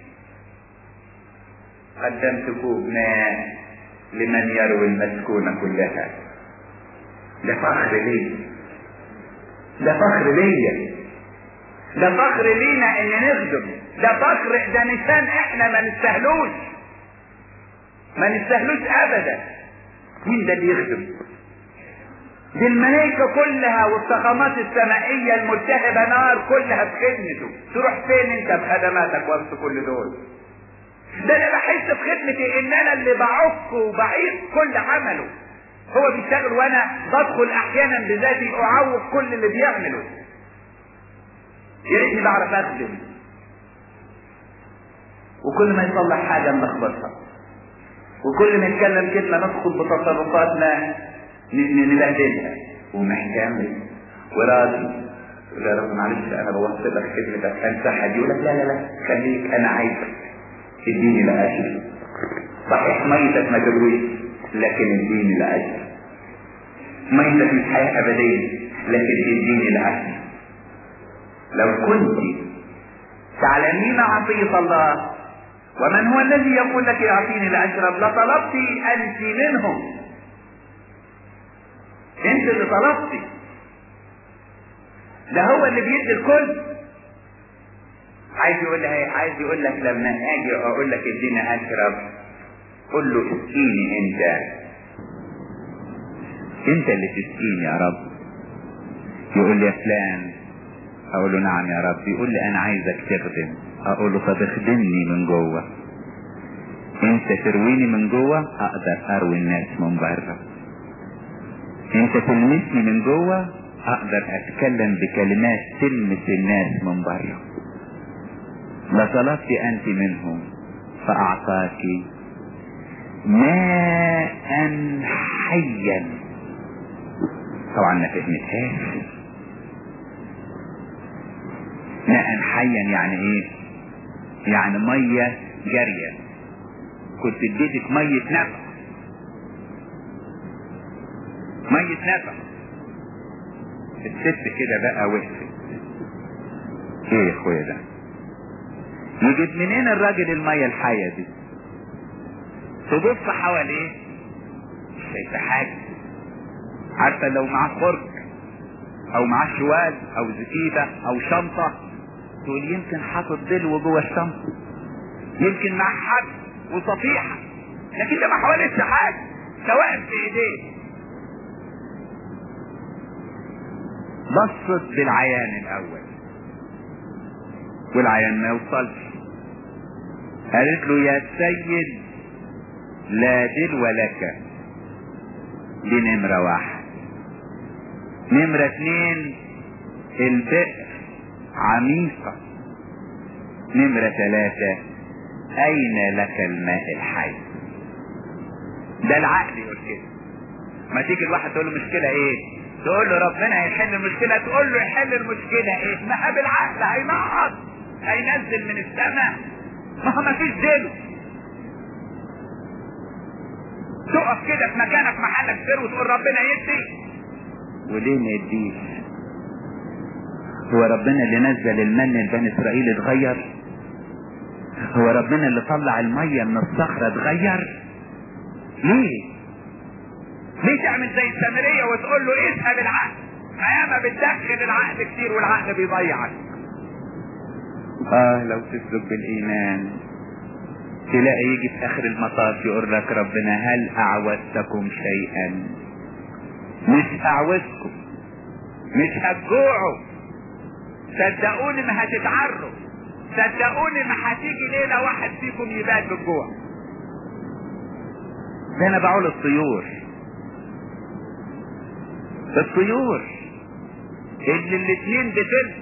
قدمت كوب ماء لمن يروي المسكونة كلها ده فخر ليا ده فخر ليا ده فخر لينا ان نخدم ده فخر ده نشان احنا ما نستاهلوش ما نستاهلوش ابدا مين ده اللي يخدم دي الملائكة كلها والطاقمات السمائية الملتهبة نار كلها بخدمته تروح فين انت بخدماتك وسط كل دول ده انا بحس بخدمتي ان انا اللي بعك وبعيد كل عمله هو بيشتغل وانا بدخل احيانا بذاتي اعوق كل اللي بيعمله يا ريتني بعرف اخدم وكل ما يصلح حاجه نلخبطها وكل ما يتكلم كلمه ندخل بتصرفاتنا نبهدلها ومحكمة وراضي يقول يا رب معلش انا بوصل لك خدمتك انت حد يقول لك لا لا لا خليك انا عايزك اديني لاجل صحيح ميتك ما ترويش لكن اديني لاجل ميتك مش حياه ابديه لكن اديني لاجل لو كنت تعلمين عطيه الله ومن هو الذي يقول لك اعطيني لاشرب لطلبت انت منهم انت اللي طلبتي ده هو اللي بيدي الكل عايز يقول لها عايز يقول لك لما اجي اقول لك اديني اشرب قول له اسقيني انت انت اللي تسقيني يا رب يقول لي يا فلان اقول له نعم يا رب يقول لي انا عايزك تخدم اقول له طب اخدمني من جوه انت ترويني من جوه اقدر اروي الناس من بره انت تلمسني من جوه اقدر اتكلم بكلمات تلمس الناس من بره لطلبت انت منهم فأعطاك ماء حيا طبعا ما فهمتهاش ماء حيا يعني ايه يعني مية جارية كنت اديتك مية نفع مية نفع الست كده بقى وقفت ايه يا اخويا ده يجيب منين الراجل المية الحية دي تبص حواليه مش شايفة حاجة عارفة لو معاه خرج او معاه شوال او زكيبة او شنطة تقول يمكن حاطط دلو جوه الشنطة يمكن معاه حد وصفيحة لكن ده ما حواليش حاجة ده واقف في ايديه بصت بالعيان الاول والعيان ما يوصلش قالت له يا سيد لا دلو لك دي نمرة واحد نمرة اتنين البئر عميقة نمرة ثلاثة أين لك الماء الحي ده العقل يقول كده ما تيجي الواحد تقول له مشكلة ايه تقول له ربنا هيحل المشكلة تقول له يحل المشكلة ايه ما بالعقل هينقض هينزل من السماء ما هو ما فيش دلو تقف كده في مكانك محلك سر وتقول ربنا يدي وليه ما يديش هو ربنا اللي نزل المن لبني اسرائيل اتغير هو ربنا اللي طلع المية من الصخرة اتغير ليه ليه تعمل زي السامرية وتقول له اسأل العقل ما ياما بتدخل العقل كتير والعقل بيضيعك اه لو تسلك بالايمان تلاقي يجي في اخر المطاف يقول لك ربنا هل اعوزتكم شيئا مش اعوزكم مش هتجوعوا صدقوني ما هتتعروا صدقوني ما هتيجي ليلة واحد فيكم يبات بالجوع ده انا بقول الطيور الطيور اللي الاتنين بتلت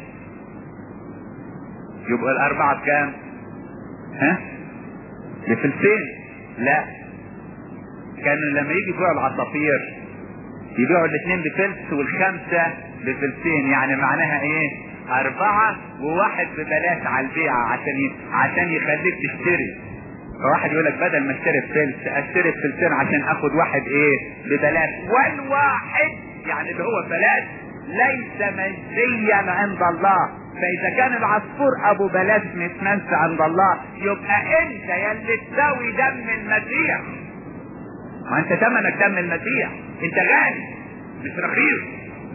يبقى الاربعة بكام ها بفلسين لا كانوا لما يجي يبيعوا العصافير يبيعوا الاثنين بفلس والخمسة بفلسين يعني معناها ايه اربعة وواحد ببلاش على البيعة عشان ي... عشان يخليك تشتري فواحد يقول لك بدل ما اشتري بفلس اشتري بفلسين عشان اخد واحد ايه ببلاش والواحد يعني اللي هو بلاش ليس منسيا عند الله فاذا كان العصفور ابو بلاش متمنسى عند الله يبقى انت يا اللي تساوي دم المسيح ما انت تمنك دم المسيح انت غالي مش رخيص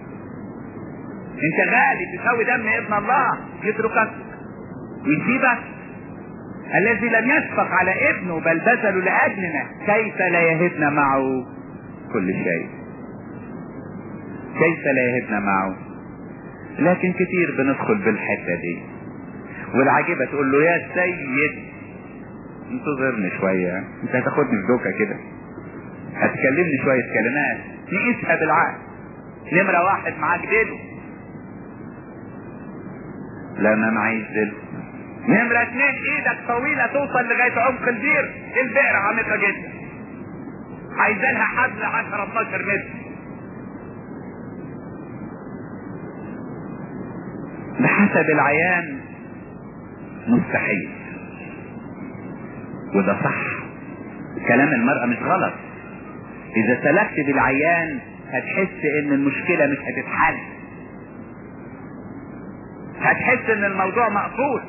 انت غالي تساوي دم ابن الله يتركك ويسيبك الذي لم يشفق على ابنه بل بذل لاجلنا كيف لا يهبنا معه كل شيء كيف لا يهبنا معه لكن كتير بندخل بالحته دي والعجيبه تقول له يا سيد انتظرني شويه انت هتاخدني في دوكه كده هتكلمني شويه كلمات نقيسها بالعقل نمره واحد معاك دلو لا ما معيش دلو نمرة اتنين ايدك طويلة توصل لغاية عمق البير البئر عميقة جدا عايزة لها حبل 10 12 متر بحسب العيان مستحيل وده صح كلام المرأة مش غلط اذا سلكت بالعيان هتحس ان المشكلة مش هتتحل هتحس ان الموضوع مقفول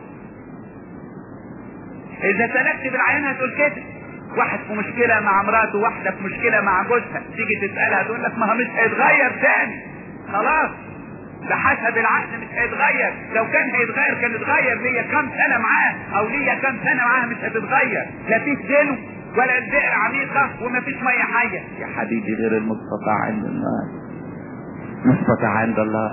اذا سلكت بالعيان هتقول كده واحد في مشكلة مع مراته واحدة في مشكلة مع جوزها تيجي تسألها تقول لك ما هو مش هيتغير تاني خلاص ده حسب العقل مش هيتغير لو كان هيتغير كان اتغير ليا كام سنة معاه او ليا كام سنة معاه مش هتتغير لا فيش دينه ولا البئر عميقة وما فيش مية حية يا حبيبي غير المستطاع عند الله مستطاع عند الله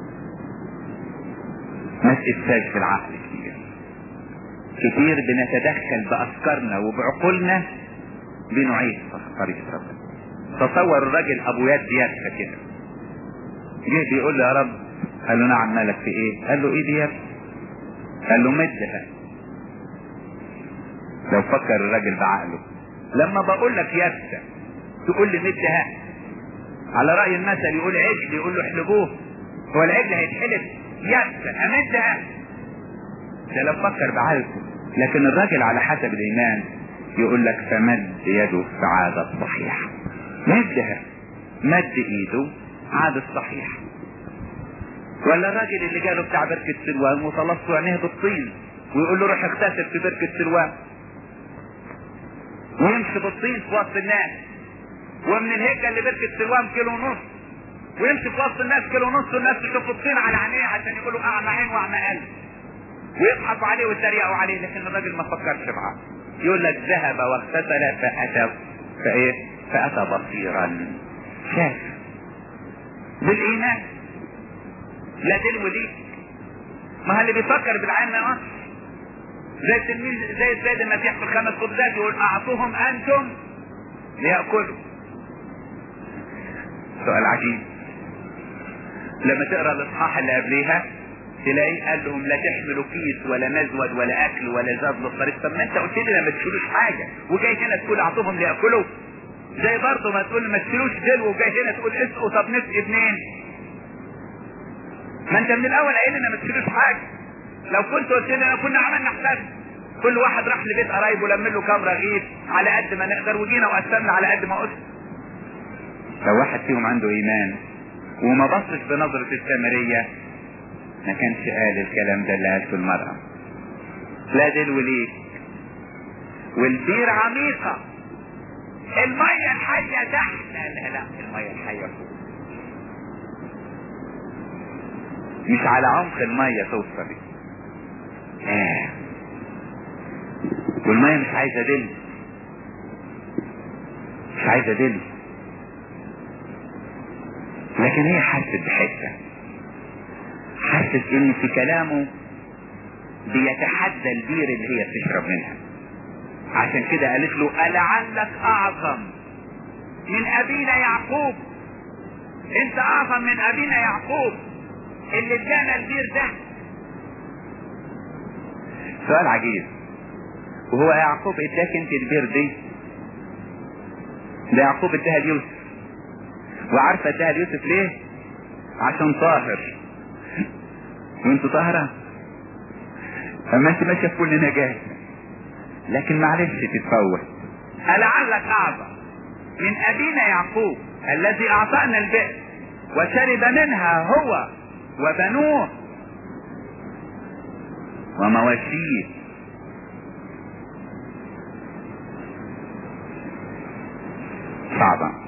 ما تقفاش في العقل كتير كتير بنتدخل بافكارنا وبعقولنا بنعيد طريقة ربنا تصور الراجل ابو يد يد كده جه بيقول له يا رب قال له نعم مالك في ايه قال له ايه دي يد قال له مدها لو فكر الراجل بعقله لما بقول لك يبسة تقول لي مدها على رأي المثل يقول عجل يقول له احلبوه هو العجل هيتحلب يبسة امدها ده لو فكر بعقله لكن الراجل على حسب الايمان يقول لك فمد يده فعاد الصحيح مدها مد ايده عاد الصحيح ولا الراجل اللي جاله بتاع بركة سلوان وطلصوا عينيه بالطين ويقول له روح اغتسل في بركة سلوان ويمشي بالطين في وسط الناس ومن الهيكل لبركة سلوان كيلو ونص ويمشي في وسط الناس كيلو ونص والناس تشوف الطين على عينيه عشان يقولوا اعمى عين واعمى قلب ويضحكوا عليه ويتريقوا عليه لكن الراجل ما فكرش معاه يقول لك ذهب واغتسل فاتى فايه فاتى بصيرا شاف بالايمان لا دين ودين ما اللي بيفكر بالعين ما زي التلميذ زي السيد المسيح في الخمس خبزات يقول اعطوهم انتم ليأكلوا سؤال عجيب لما تقرا الاصحاح اللي قبليها تلاقيه قال لهم لا تحملوا كيس ولا مزود ولا اكل ولا زاد للطريق طب ما انت قلت لي ما تشيلوش حاجه وجاي هنا تقول اعطوهم ليأكلوا زي برضه ما تقول ما تشيلوش دلو وجاي هنا تقول اسقوا طب نسقي اثنين ما انت من الاول قايل لنا ما تشيلوش حاجه لو كنت قلت لنا كنا عملنا حساب كل واحد راح لبيت قرايبه لم له كام رغيف على قد ما نقدر وجينا وقسمنا على قد ما قلت لو واحد فيهم عنده ايمان وما بصش بنظرة السامرية ما كانش قال الكلام ده اللي قالته المرأة لا دلو ليك والبير عميقة المية الحية تحت لا لا لا المية الحية فوق مش على عمق المية توصل آه. والمية مش عايزة دل مش عايزة دل لكن هي حست بحتة حست ان في كلامه بيتحدى البير اللي هي بتشرب منها عشان كده قالت له ألعلك أعظم من أبينا يعقوب أنت أعظم من أبينا يعقوب اللي ادانا البير ده سؤال عجيب وهو يعقوب اداك انت البير دي ده يعقوب اداها ليوسف وعارفه اداها ليوسف ليه عشان طاهر وانت طاهره اما انت ماشيه في كل نجاه لكن معلش تتفوت ألعلك أعظم من أبينا يعقوب الذي أعطانا البئر وشرب منها هو وبنوه ومواشيه صعبة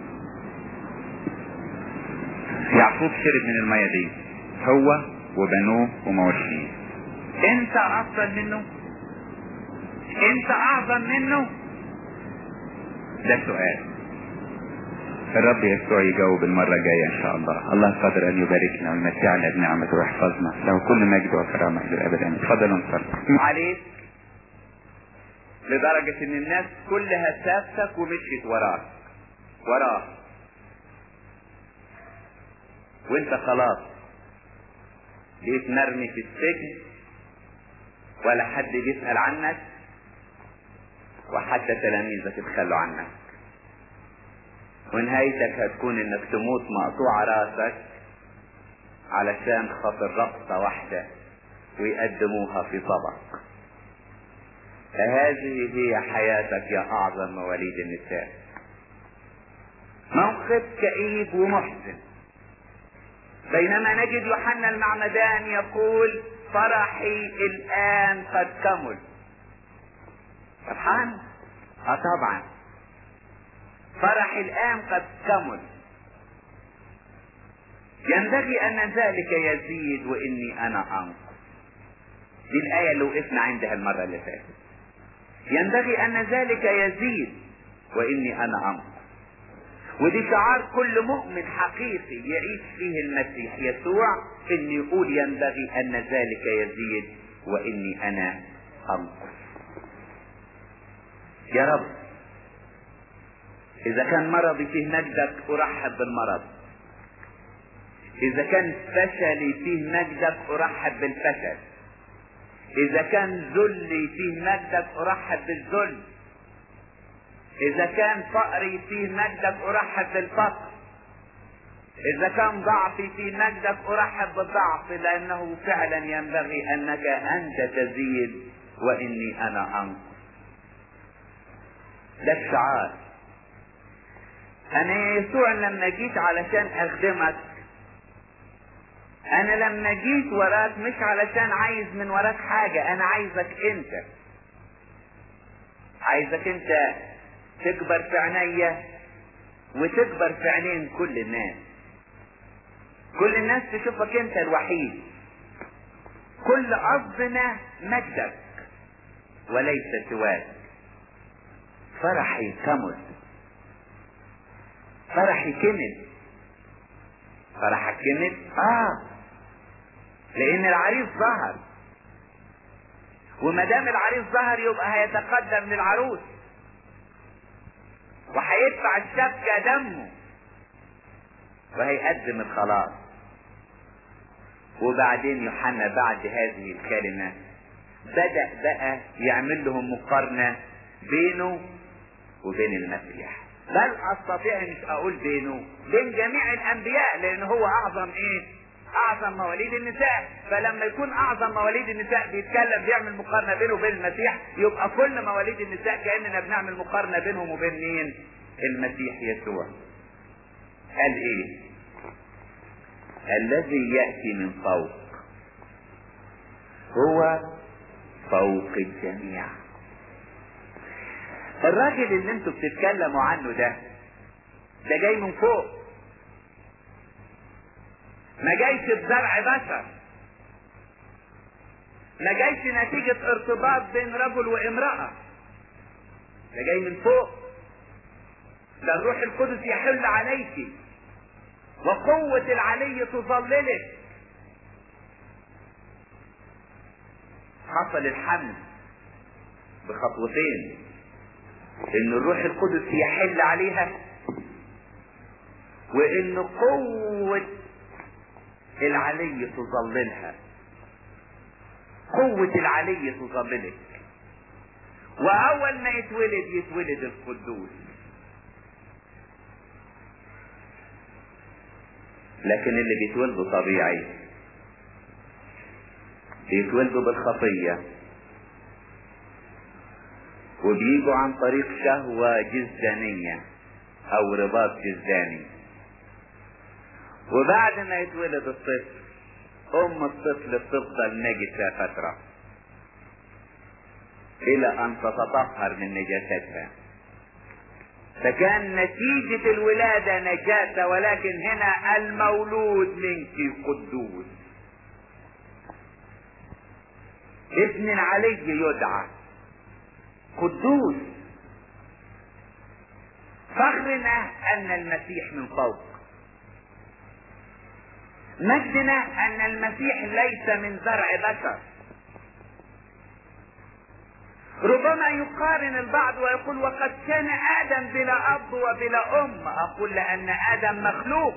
يعقوب شرب من المية دي هو وبنوه ومواشيه انت افضل منه انت اعظم منه ده سؤال الرب يسوع يجاوب المرة الجاية ان شاء الله الله قادر ان يباركنا ويمتعنا بنعمته ويحفظنا له كل مجد وكرامة الى الابد امين تفضلوا نصلي عليه لدرجة ان الناس كلها سابتك ومشيت وراك وراه وانت خلاص بقيت مرمي في السجن ولا حد بيسأل عنك وحتى تلاميذك اتخلوا عنك ونهايتك هتكون انك تموت مقطوع راسك علشان خاطر رقصة واحدة ويقدموها في طبق فهذه هي حياتك يا اعظم مواليد النساء موقف كئيب ومحزن بينما نجد يوحنا المعمدان يقول فرحي الان قد كمل فرحان اه طبعا فرحي الان قد كمل ينبغي ان ذلك يزيد واني انا انقص دي الايه اللي وقفنا عندها المره اللي فاتت ينبغي ان ذلك يزيد واني انا انقص ودي شعار كل مؤمن حقيقي يعيش فيه المسيح يسوع ان يقول ينبغي ان ذلك يزيد واني انا انقص يا رب اذا كان مرضي فيه مجدك ارحب بالمرض اذا كان فشلي فيه مجدك ارحب بالفشل اذا كان ذلي فيه مجدك ارحب بالذل اذا كان فقري فيه مجدك ارحب بالفقر اذا كان ضعفي في مجدك ارحب بالضعف لانه فعلا ينبغي انك انت تزيد واني انا انقص ده الشعار انا يسوع لما جيت علشان اخدمك انا لما جيت وراك مش علشان عايز من وراك حاجة انا عايزك انت عايزك انت تكبر في عينيا وتكبر في عينين كل الناس كل الناس تشوفك انت الوحيد كل قصدنا مجدك وليس سواك فرحي كمل فرحي كمل فرحك كمل اه لان العريس ظهر وما دام العريس ظهر يبقى هيتقدم للعروس وهيدفع الشبكة دمه وهيقدم الخلاص وبعدين يوحنا بعد هذه الكلمة بدأ بقى يعمل لهم مقارنة بينه وبين المسيح بل استطيع مش اقول بينه بين جميع الانبياء لان هو اعظم ايه اعظم مواليد النساء فلما يكون اعظم مواليد النساء بيتكلم بيعمل مقارنة بينه وبين المسيح يبقى كل مواليد النساء كأننا بنعمل مقارنة بينهم وبين مين المسيح يسوع قال ايه الذي يأتي من فوق هو فوق الجميع الراجل اللي انتوا بتتكلموا عنه ده ده جاي من فوق ما جايش بزرع بشر ما جايش نتيجة ارتباط بين رجل وامرأة ده جاي من فوق ده الروح القدس يحل عليك وقوة العلي تظللك حصل الحمل بخطوتين ان الروح القدس يحل عليها وان قوة العلي تظللها قوة العلي تظللك واول ما يتولد يتولد القدوس لكن اللي بيتولدوا طبيعي بيتولدوا بالخطية وبيجوا عن طريق شهوة جزدانية او رباط جزداني وبعد ما يتولد الطفل ام الطفل بتفضل نجسة فترة الى ان تتطهر من نجاستها فكان نتيجة الولادة نجاسة ولكن هنا المولود منك قدوس ابن العلي يدعى قدوس فخرنا ان المسيح من فوق مجدنا ان المسيح ليس من زرع بشر ربما يقارن البعض ويقول وقد كان ادم بلا اب وبلا ام اقول لان ادم مخلوق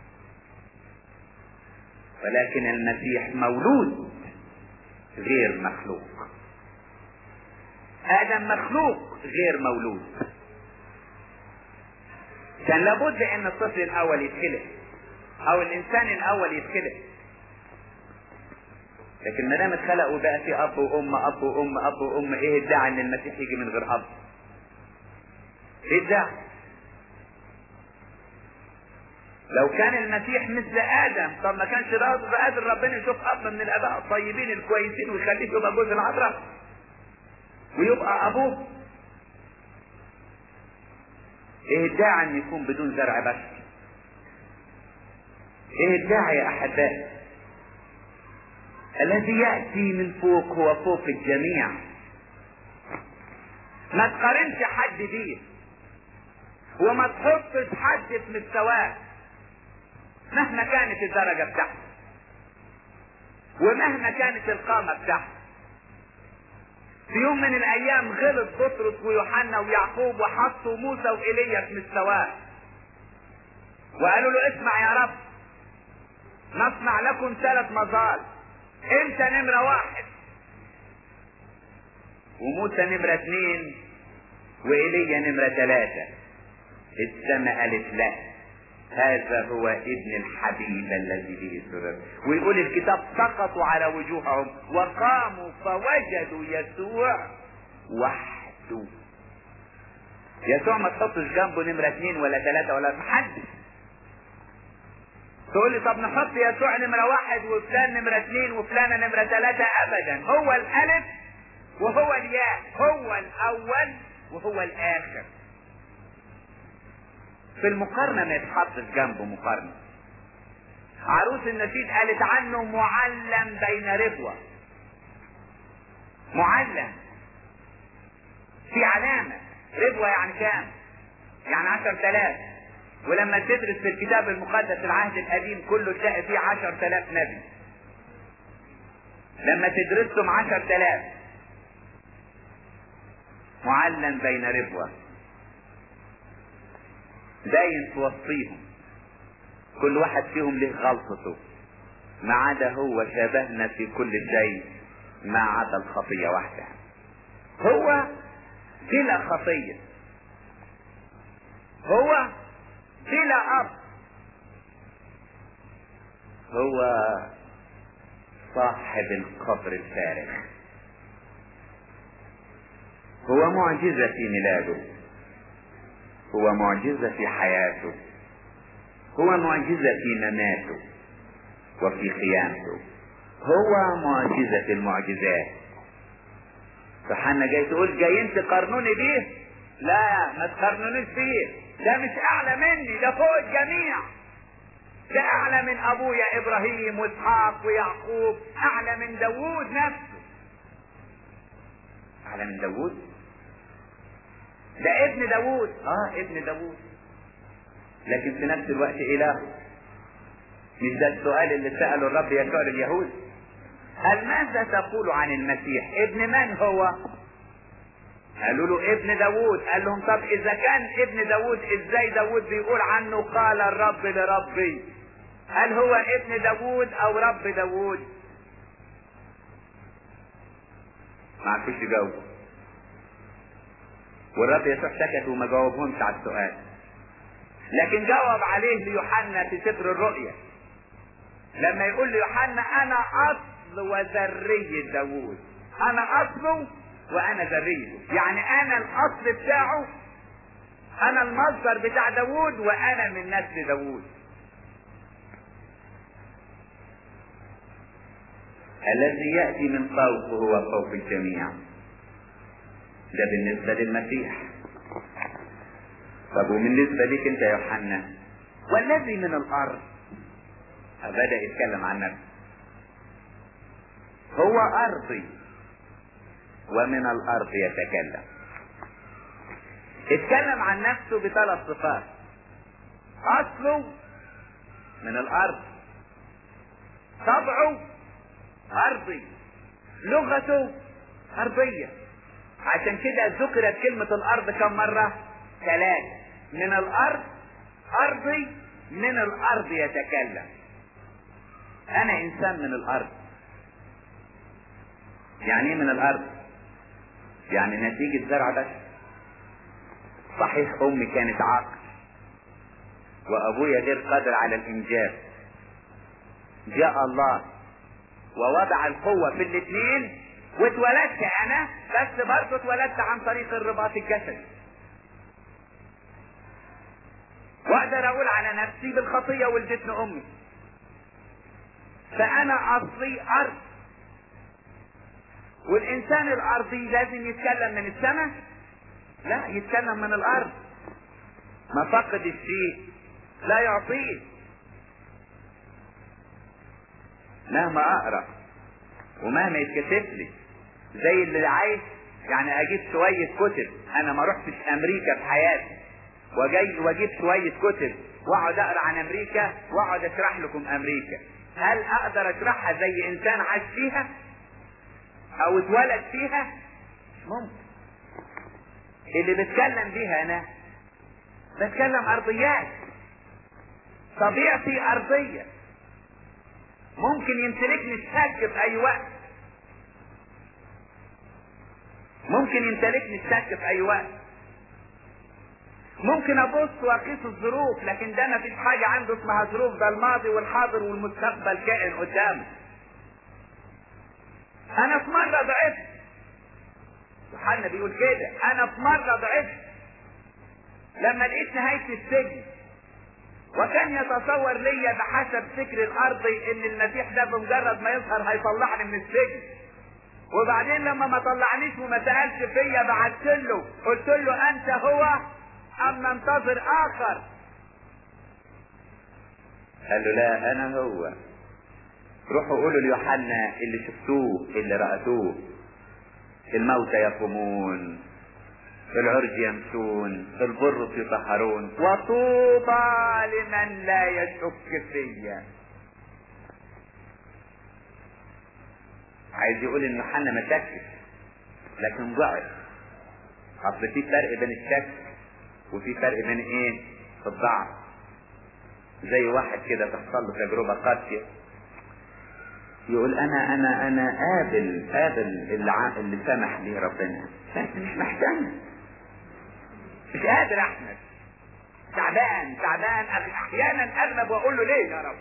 ولكن المسيح مولود غير مخلوق ادم مخلوق غير مولود كان لابد ان الطفل الاول يتخلق او الانسان الاول يتخلق لكن ما دام اتخلق وبقى في اب وام اب وام اب وام ايه الداعي ان المسيح يجي من غير اب ايه الداعي لو كان المسيح مثل ادم طب ما كانش قادر ربنا يشوف اب من الاباء الطيبين الكويسين ويخليه يبقى جوز العذراء ويبقى ابوه ايه الداعي ان يكون بدون زرع بشر ايه الداعي يا احبائي الذي يأتي من فوق هو فوق الجميع ما تقارنش حد بيه وما تحطش حد في مستواه مهما كانت الدرجة بتاعته ومهما كانت القامة بتاعته في يوم من الايام غلط بطرس ويوحنا ويعقوب وحطوا موسى وايليا في مستواه وقالوا له اسمع يا رب نصنع لكم ثلاث مظال انت نمرة واحد وموسى نمرة اثنين وإيليا نمرة ثلاثة السماء قالت له هذا هو ابن الحبيب الذي به سرر ويقول الكتاب سقطوا على وجوههم وقاموا فوجدوا يسوع وحده يسوع ما تحطش جنبه نمرة اثنين ولا ثلاثة ولا محدش تقول لي طب نحط يسوع نمرة واحد وفلان نمرة اثنين وفلانة نمرة ثلاثة ابدا هو الالف وهو الياء هو الاول وهو الاخر في المقارنة ما يتحطش جنبه مقارنة عروس النشيد قالت عنه معلم بين ربوة معلم في علامة ربوة يعني كام يعني عشر تلاف ولما تدرس في الكتاب المقدس العهد القديم كله تلاقي فيه عشر تلاف نبي لما تدرسهم عشر تلاف معلم بين ربوة باين في وسطيهم كل واحد فيهم له غلطته ما عدا هو شبهنا في كل شيء ما عدا الخطية واحدة هو بلا خطية هو بلا أب هو صاحب القبر الفارغ هو معجزة في ميلاده هو معجزة في حياته هو معجزة في مماته وفي قيامته هو معجزة المعجزات فحنا جاي تقول جايين تقارنوني بيه لا ما تقارنونيش بيه ده مش اعلى مني ده فوق الجميع ده اعلى من ابويا ابراهيم واسحاق ويعقوب اعلى من داوود نفسه اعلى من داوود ده ابن داوود اه ابن داوود لكن في نفس الوقت اله مش ده السؤال اللي سأله الرب يسوع لليهود هل ماذا تقول عن المسيح ابن من هو قالوا له ابن داوود قال لهم طب اذا كان ابن داوود ازاي داوود بيقول عنه قال الرب لربي هل هو ابن داوود او رب داوود ما عرفوش يجاوبوا والرب يسوع سكت وما جاوبهمش على السؤال لكن جاوب عليه ليوحنا في سفر الرؤيا لما يقول ليوحنا انا اصل وذرية داوود انا اصله وانا ذريته يعني انا الاصل بتاعه انا المصدر بتاع داوود وانا من نسل داوود الذي يأتي من فوق هو فوق الجميع ده بالنسبة للمسيح طب وبالنسبة ليك انت يا يوحنا والذي من الارض بدأ يتكلم عن نفسه هو ارضي ومن الارض يتكلم اتكلم عن نفسه بثلاث صفات اصله من الارض طبعه ارضي لغته ارضية عشان كده ذكرت كلمة الارض كم مرة ثلاث من الارض ارضي من الارض يتكلم انا انسان من الارض يعني ايه من الارض يعني نتيجة زرع بس صحيح امي كانت عاقل وابويا غير قادر على الانجاب جاء الله ووضع القوة في الاثنين واتولدت انا بس برضه اتولدت عن طريق الرباط الجسدي واقدر اقول على نفسي بالخطية ولدتني امي فانا اصلي ارض والانسان الارضي لازم يتكلم من السماء لا يتكلم من الارض ما فقد الشيء لا يعطيه مهما اقرا ومهما يتكتب لي زي اللي عايز يعني اجيب شوية كتب انا ما رحتش امريكا في حياتي وجاي واجيب شوية كتب واقعد اقرا عن امريكا واقعد اشرح لكم امريكا هل اقدر اشرحها زي انسان عاش فيها او اتولد فيها مش ممكن اللي بتكلم بيها انا بتكلم ارضيات طبيعتي ارضية ممكن يمتلكني الشك في اي وقت ممكن يمتلكني الشك في اي وقت ممكن ابص واقيس الظروف لكن ده ما فيش حاجة عنده اسمها ظروف ده الماضي والحاضر والمستقبل كائن قدامه انا في مرة ضعفت يوحنا بيقول كده انا في مرة ضعفت لما لقيت نهاية السجن وكان يتصور ليا بحسب فكر الارضي ان المسيح ده بمجرد ما يظهر هيطلعني من السجن وبعدين لما ما طلعنيش وما سالش فيا بعت له قلت له انت هو ام ننتظر اخر قال له لا انا هو روحوا قولوا ليوحنا اللي شفتوه اللي رأتوه الموتى يقومون العرج يمشون البر يطهرون وطوبى لمن لا يشك فيا عايز يقول ان يوحنا ما شكش لكن ضعف اصل في فرق بين الشك وفي فرق بين ايه الضعف زي واحد كده تحصل له تجربة قاسية يقول انا انا انا قابل قابل اللي, اللي سمح لي ربنا لكن مش محتاج مش قادر احمد تعبان تعبان احيانا اغلب واقول له ليه يا رب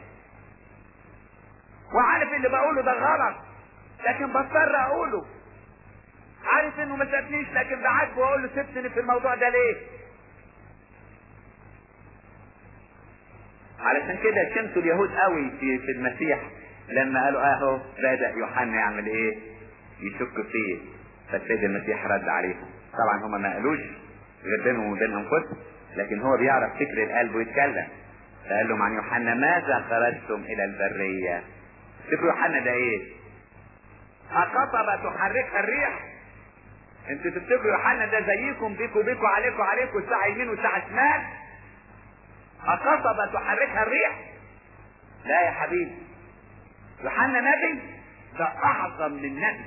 وعارف اللي بقوله ده غلط لكن بضطر اقوله عارف انه ما سابنيش لكن بعاتبه واقول له سبتني في الموضوع ده ليه علشان كده شمتوا اليهود قوي في في المسيح لما قالوا اهو بدا يوحنا يعمل ايه يشك فيه فالسيد المسيح رد عليهم طبعا هما ما قالوش غير بينهم وبين انفسهم لكن هو بيعرف فكر القلب ويتكلم فقال لهم عن يوحنا ماذا خرجتم الى البريه فكر يوحنا ده ايه أقطبة تحركها الريح انتوا تفتكروا يوحنا ده زيكم بيكوا بيكوا عليكوا عليكوا ساعة يمين وساعة شمال أقطبة تحركها الريح لا يا حبيبي يوحنا نبي ده أعظم من نبي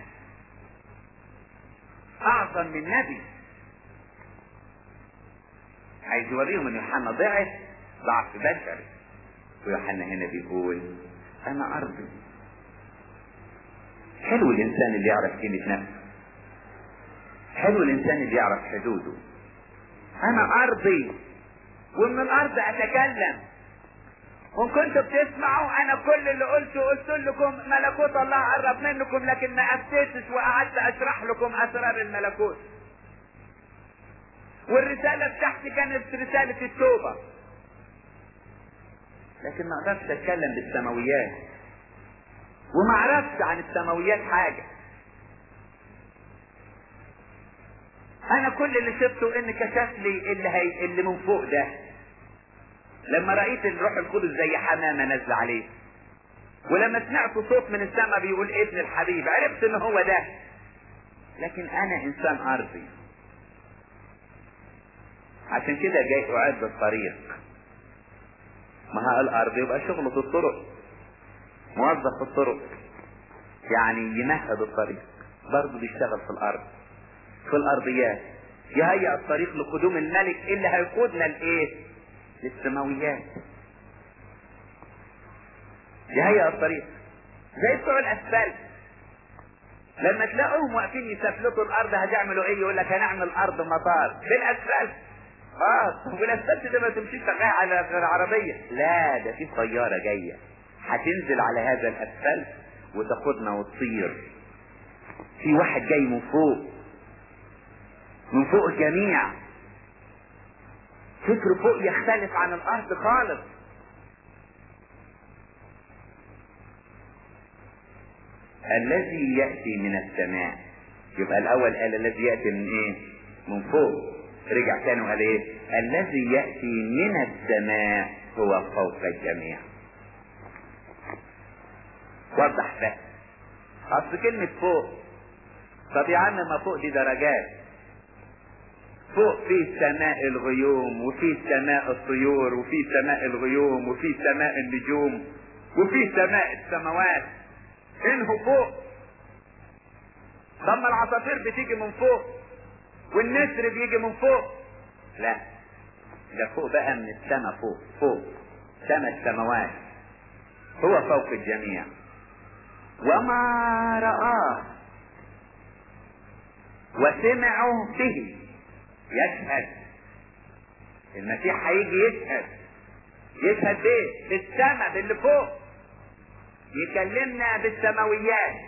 أعظم من نبي عايز يوريهم ان يوحنا ضعف ضعف بشري ويوحنا هنا بيقول انا ارضي حلو الانسان اللي يعرف قيمة نفسه حلو الانسان اللي يعرف حدوده انا ارضي ومن الارض اتكلم وان كنتوا بتسمعوا انا كل اللي قلته قلت لكم ملكوت الله قرب منكم لكن ما افتيتش وقعدت اشرح لكم اسرار الملكوت والرسالة بتاعتي كانت رسالة التوبة لكن ما اقدرش اتكلم بالسماويات وما عرفتش عن السماويات حاجة انا كل اللي شفته ان كشف لي اللي هي اللي من فوق ده لما رأيت الروح القدس زي حمامة نازلة عليه ولما سمعت صوت من السماء بيقول ابن الحبيب عرفت ان هو ده لكن انا انسان ارضي عشان كده جاي اعد الطريق ما ها الارض يبقى شغله في الطرق موظف في الطرق يعني يمهد الطريق برضه بيشتغل في الارض في الارضيات يهيئ الطريق لقدوم الملك اللي هيقودنا لايه للسماويات يهيئ الطريق زي بتوع الاسفلت لما تلاقوهم واقفين يسفلتوا الارض هتعملوا ايه يقول لك هنعمل ارض مطار بالاسفلت اه والاسفلت ده ما تمشيش تقع على العربيه لا ده في طياره جايه هتنزل على هذا الاسفلت وتاخدنا وتطير في واحد جاي من فوق من فوق الجميع فكر فوق يختلف عن الارض خالص الذي يأتي من السماء يبقى الاول قال الذي يأتي من ايه من فوق رجع تاني وقال ايه الذي يأتي من السماء هو فوق الجميع وضح بقى اصل كلمة فوق طب يا عم ما فوق دي درجات فوق في سماء الغيوم وفي سماء الطيور وفي سماء الغيوم وفي سماء النجوم وفي سماء السماوات انه فوق لما العصافير بتيجي من فوق والنسر بيجي من فوق لا ده فوق بقى من السماء فوق فوق سماء السماوات هو فوق الجميع وما رآه وسمعوا به يشهد المسيح هيجي يشهد يشهد بايه بالسماء باللي فوق يكلمنا بالسماويات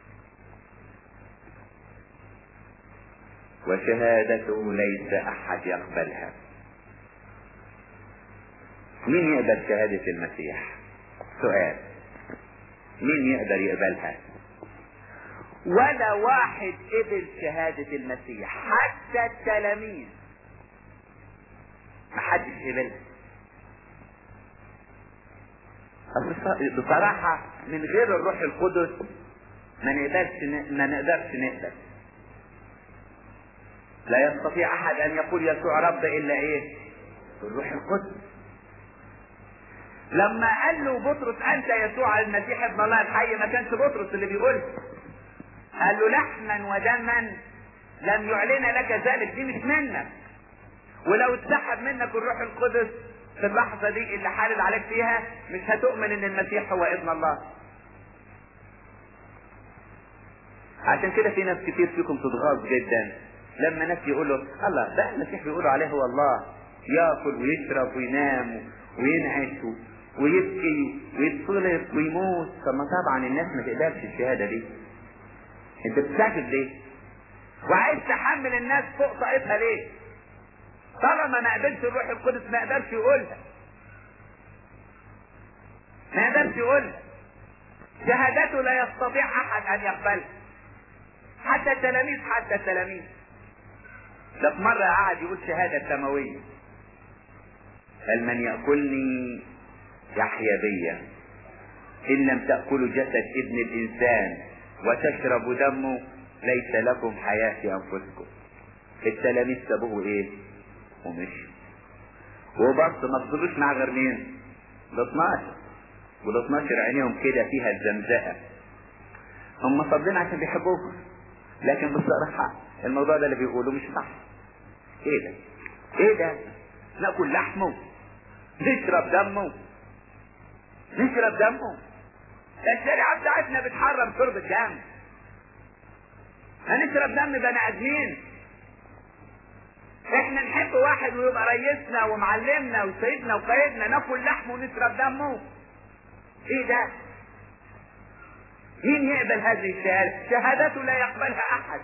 وشهادته ليس احد يقبلها مين يقبل شهادة المسيح سؤال مين يقدر يقبلها ولا واحد قبل شهادة المسيح حتى التلاميذ محدش قبلها بصراحة من غير الروح القدس ما نقدرش ما نقدرش نقبل لا يستطيع احد ان يقول يسوع رب الا ايه الروح القدس لما قال له بطرس انت يسوع المسيح ابن الله الحي ما كانش بطرس اللي بيقول قال له لحما ودما لم يعلن لك ذلك دي مش منك ولو اتسحب منك الروح القدس في اللحظة دي اللي حالل عليك فيها مش هتؤمن ان المسيح هو ابن الله عشان كده في ناس كتير فيكم تتغاظ جدا لما ناس يقولوا الله ده المسيح بيقولوا عليه هو الله ياكل ويشرب وينام وينعش ويبكي ويتصلب ويموت طب ما طبعا الناس ما تقبلش الشهاده دي انت بتستعجب ليه وعايز تحمل الناس فوق طاقتها ليه طالما ما قبلش الروح القدس ما قدرش يقولها ما قدرش يقولها شهادته لا يستطيع احد ان يقبلها حتى التلاميذ حتى التلاميذ ده في مرة قعد يقول شهادة سماوية قال من يأكلني يحيا بيا إن لم تأكلوا جسد ابن الإنسان وتشربوا دمه ليس لكم حياة في أنفسكم التلاميذ سابوه إيه ومشوا وبرضه ما فضلوش مع غير مين؟ ال 12 وال 12 عينيهم كده فيها الزمزقة هم فاضلين عشان بيحبوكم لكن بصراحة الموضوع ده اللي بيقولوه مش صح ايه ده ايه ده ناكل لحمه نشرب دمه نشرب دمه ده الشريعة بتاعتنا بتحرم شرب الدم هنشرب دم بني ادمين احنا نحب واحد ويبقى ريسنا ومعلمنا وسيدنا وقائدنا ناكل لحمه ونشرب دمه ايه ده مين يقبل هذه الشهادة شهادته لا يقبلها احد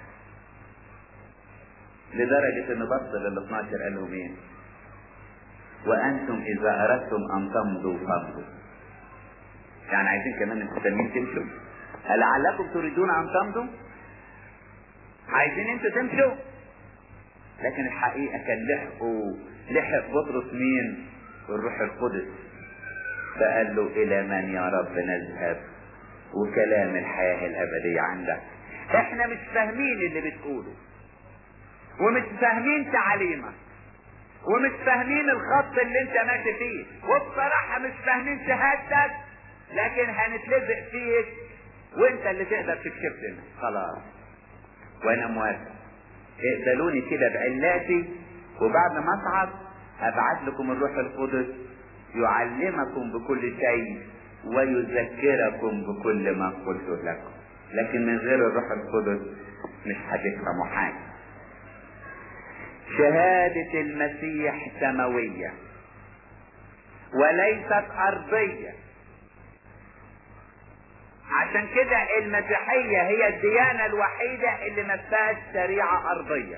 لدرجة ان بص لل 12 قال لهم ايه وانتم اذا اردتم ان تمضوا فامضوا يعني عايزين كمان المسلمين تمشوا لعلكم تريدون ان تمضوا عايزين انتوا تمشوا لكن الحقيقة كان لحقوا لحق بطرس مين الروح القدس فقال له الى من يا رب نذهب وكلام الحياة الابدية عندك احنا مش فاهمين اللي بتقوله ومش فاهمين تعاليمك ومش فاهمين الخط اللي انت ماشي فيه وبصراحة مش فاهمين شهادتك لكن هنتلزق فيك وانت اللي تقدر تكشف لنا خلاص وانا موافق اقبلوني كده بعلاتي وبعد ما اصعد ابعت لكم الروح القدس يعلمكم بكل شيء ويذكركم بكل ما قلت لكم لكن من غير الروح القدس مش هتفهموا حاجه شهادة المسيح سماوية وليست أرضية عشان كده المسيحية هي الديانة الوحيدة اللي ما فيهاش شريعة أرضية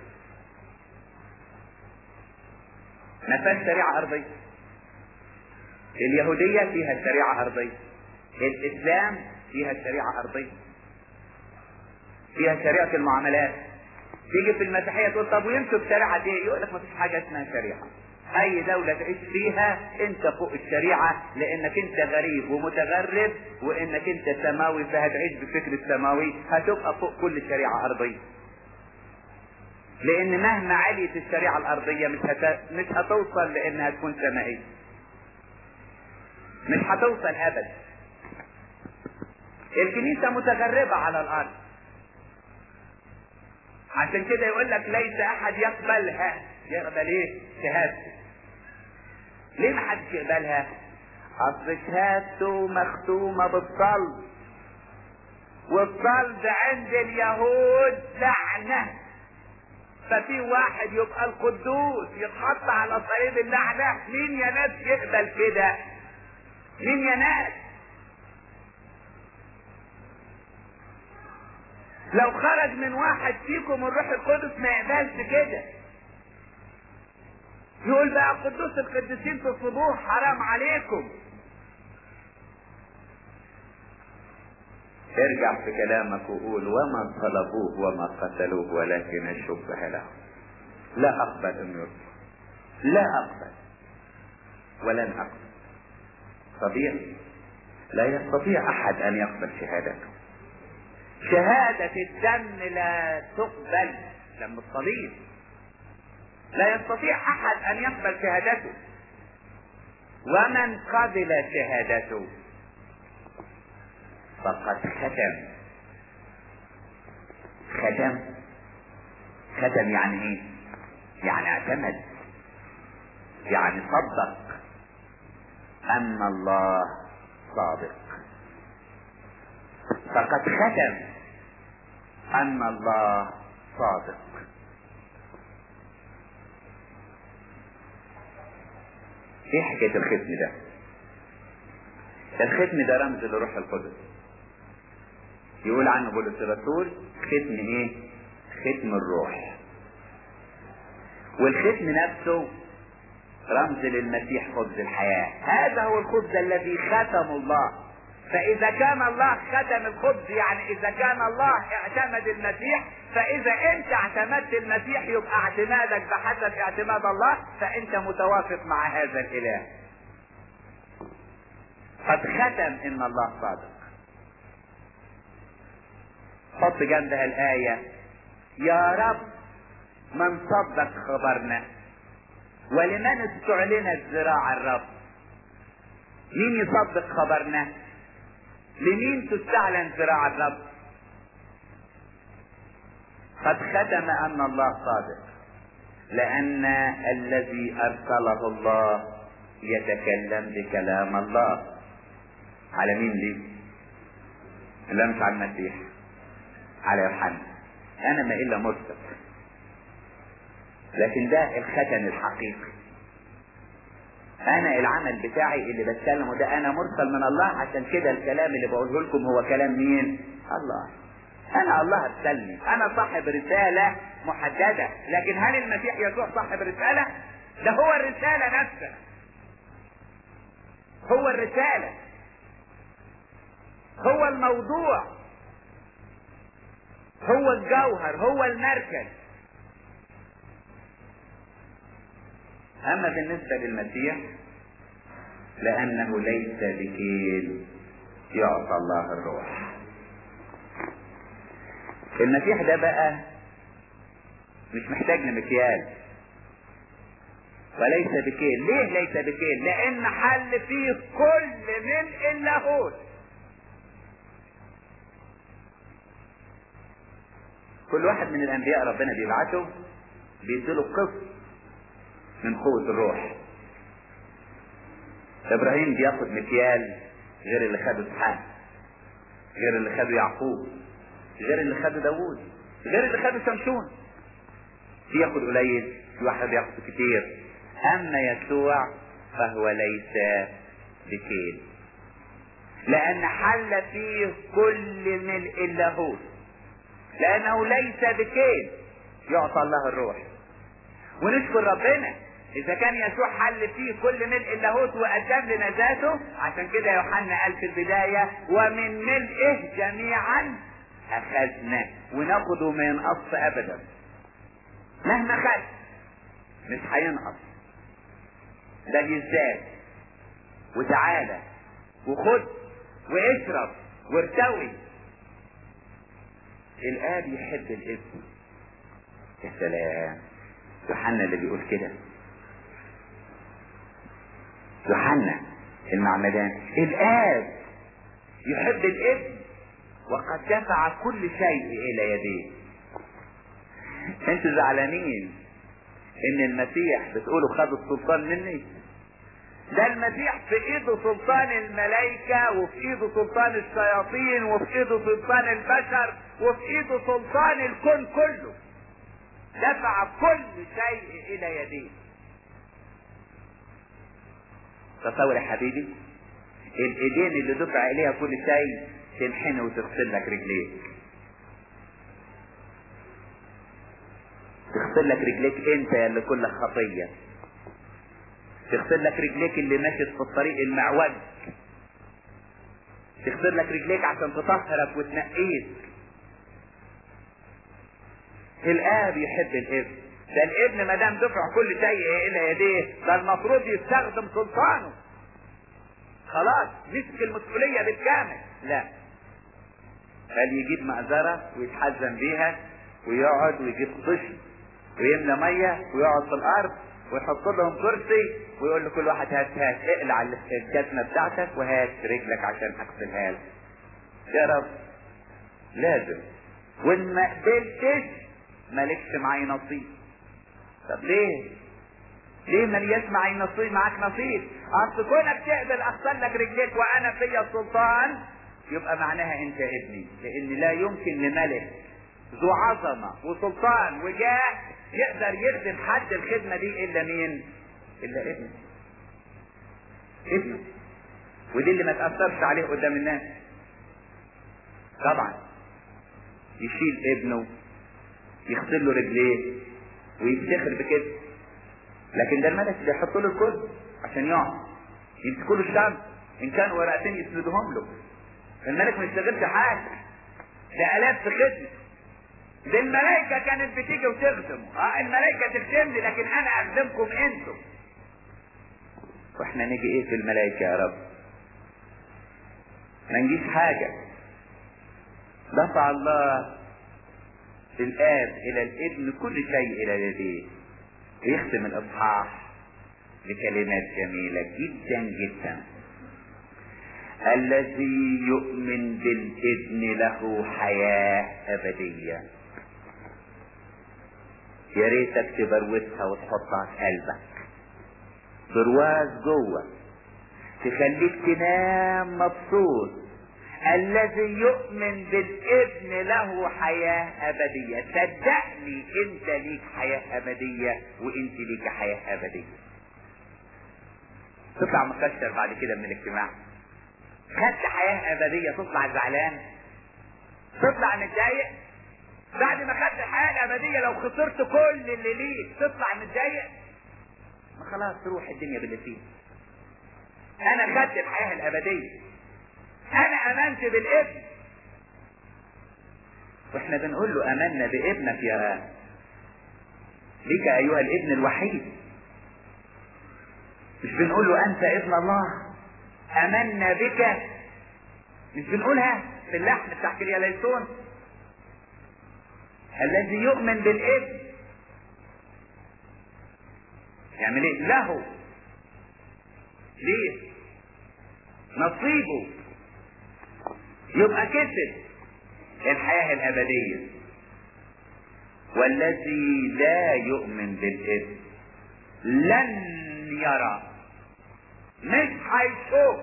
ما فيهاش شريعة أرضية اليهودية فيها شريعة أرضية الإسلام فيها شريعة أرضية فيها شريعة المعاملات تيجي في المسيحية تقول طب ويمشوا بشريعة ايه؟ يقول لك ما فيش حاجة اسمها شريعة. أي دولة تعيش فيها أنت فوق الشريعة لأنك أنت غريب ومتغرب وإنك أنت سماوي فهتعيش بفكر السماوي هتبقى فوق كل شريعة أرضية. لأن مهما عليت الشريعة الأرضية مش هت... مش هتوصل لأنها تكون سمائية. مش هتوصل أبدا. الكنيسة متغربة على الأرض. عشان كده يقول لك ليس احد يقبلها يقبل ايه شهادته ليه ما حدش يقبلها اصل شهادته مختومة بالصلب والصلب عند اليهود لعنة محبة في واحد يبقى القدوس يتحط على صليب اللعنة مين يا ناس يقبل كده مين يا ناس لو خرج من واحد فيكم الروح القدس ما يقبلش كده يقول بقى قدوس القديسين تصلبوه حرام عليكم ارجع في كلامك وقول وما طلبوه وما قتلوه ولكن شبه له لا اقبل ان يرفض لا اقبل ولن اقبل طبيعي لا يستطيع احد ان يقبل شهادته شهادة الدم لا تقبل دم الصليب لا يستطيع احد ان يقبل شهادته ومن قبل شهادته فقد ختم ختم ختم يعني ايه يعني اعتمد يعني صدق ان الله صادق فقد ختم ان الله صادق ايه حكايه الختم ده الختم ده رمز لروح القدس يقول عنه بولس الرسول ختم ايه ختم الروح والختم نفسه رمز للمسيح خبز الحياة هذا هو الخبز الذي ختم الله فإذا كان الله ختم الخبز يعني إذا كان الله اعتمد المسيح فإذا أنت اعتمدت المسيح يبقى اعتمادك بحسب اعتماد الله فأنت متوافق مع هذا الإله قد ختم إن الله صادق حط جنبها الآية يا رب من صدق خبرنا ولمن استعلنت ذراع الرب مين يصدق خبرنا لمين تستعلن ذراع الرب قد ختم ان الله صادق لان الذي ارسله الله يتكلم بكلام الله على مين دي لا مش على المسيح على يوحنا انا ما الا مرسل لكن ده الختم الحقيقي انا العمل بتاعي اللي بتكلمه ده انا مرسل من الله عشان كده الكلام اللي بقوله لكم هو كلام مين الله انا الله ارسلني انا صاحب رسالة محددة لكن هل المسيح يسوع صاحب رسالة ده هو الرسالة نفسها هو الرسالة هو الموضوع هو الجوهر هو المركز اما بالنسبة للمسيح لانه ليس بكيل يعطى الله الروح المسيح ده بقى مش محتاج لمكيال وليس بكيل ليه ليس بكيل لان حل فيه كل من اللاهوت كل واحد من الانبياء ربنا بيبعته بيديله قسط من قوة الروح ابراهيم بياخد مكيال غير اللي خده اسحاق غير اللي خده يعقوب غير اللي خده داوود غير اللي خده شمشون بياخد قليل في واحد بياخد كتير اما يسوع فهو ليس بكيل لان حل فيه كل ملء اللاهوت لانه ليس بكيل يعطى الله الروح ونشكر ربنا اذا كان يسوع حل فيه كل ملء اللاهوت وقدم لنا ذاته عشان كده يوحنا قال في البداية ومن ملئه جميعا اخذنا وناخده ما ينقص ابدا مهما خد مش هينقص ده الذات وتعالى وخد واشرب وارتوي الاب يحب الابن يا سلام يوحنا اللي بيقول كده يوحنا المعمدان الاب يحب الابن وقد دفع كل شيء الى يديه انتوا زعلانين ان المسيح بتقولوا خد السلطان مني ده المسيح في ايده سلطان الملائكة وفي ايده سلطان الشياطين وفي ايده سلطان البشر وفي ايده سلطان الكون كله دفع كل شيء الى يديه تصور يا حبيبي الايدين اللي دفع اليها كل شيء تنحني وتغسل لك رجليك تغسل لك رجليك انت يا اللي كلك خطيه تغسل لك رجليك اللي ماشي في الطريق المعوج تغسل لك رجليك عشان تطهرك وتنقيك الاب يحب الابن ده الابن ما دام دفع كل شيء الى يديه ده المفروض يستخدم سلطانه خلاص مسك المسؤوليه بالكامل لا قال يجيب معذره ويتحزن بيها ويقعد ويجيب طشت ويملى ميه ويقعد في الارض ويحط لهم كرسي ويقول لكل واحد هات هات اقلع الجزمه بتاعتك وهات رجلك عشان اغسلها لك يا رب لازم وان ما قبلتش مالكش معي نصيب طب ليه ليه ملياش معي نصيب معاك نصيب اصل كونك تقبل اغسل لك رجليك وانا فيا السلطان يبقى معناها انت ابني لان لا يمكن لملك ذو عظمه وسلطان وجاه يقدر يخدم حد الخدمه دي الا مين الا ابنه ابنه ودي اللي ما تاثرش عليه قدام الناس طبعا يشيل ابنه يغسل له رجليه ويفتخر بكده لكن ده الملك اللي يحط له الكل عشان يقعد يمسكوا له الشمس ان كانوا ورقتين يسندهم له الملك ما يشتغلش حاجه ده الاف في خدمه ده الملائكه كانت بتيجي وتخدمه اه الملائكه تخدمني لكن انا اخدمكم انتم واحنا نيجي ايه في الملائكه يا رب ما نجيش حاجه دفع الله الاب الى الابن كل شيء الى يديه ويختم الاصحاح بكلمات جميلة جدا جدا الذي يؤمن بالابن له حياة ابدية يا ريتك تبروزها وتحطها في قلبك برواز جوه تخليك تنام مبسوط الذي يؤمن بالابن له حياة أبدية صدقني أنت ليك حياة أبدية وأنت ليك حياة أبدية تطلع مكشر بعد كده من الاجتماع خدت حياة أبدية تطلع زعلان تطلع متضايق بعد ما خدت الحياة الأبدية لو خسرت كل اللي ليك تطلع متضايق ما خلاص تروح الدنيا باللي فيه أنا خدت الحياة الأبدية انا امنت بالابن واحنا بنقول له امنا بابنك يا ليك ايها الابن الوحيد مش بنقول له انت ابن الله امنا بك مش بنقولها في اللحن بتاع كرياليسون الذي يؤمن بالابن يعمل ايه له ليه نصيبه يبقى كسب الحياة الأبدية والذي لا يؤمن بالابن لن يرى مش هيشوف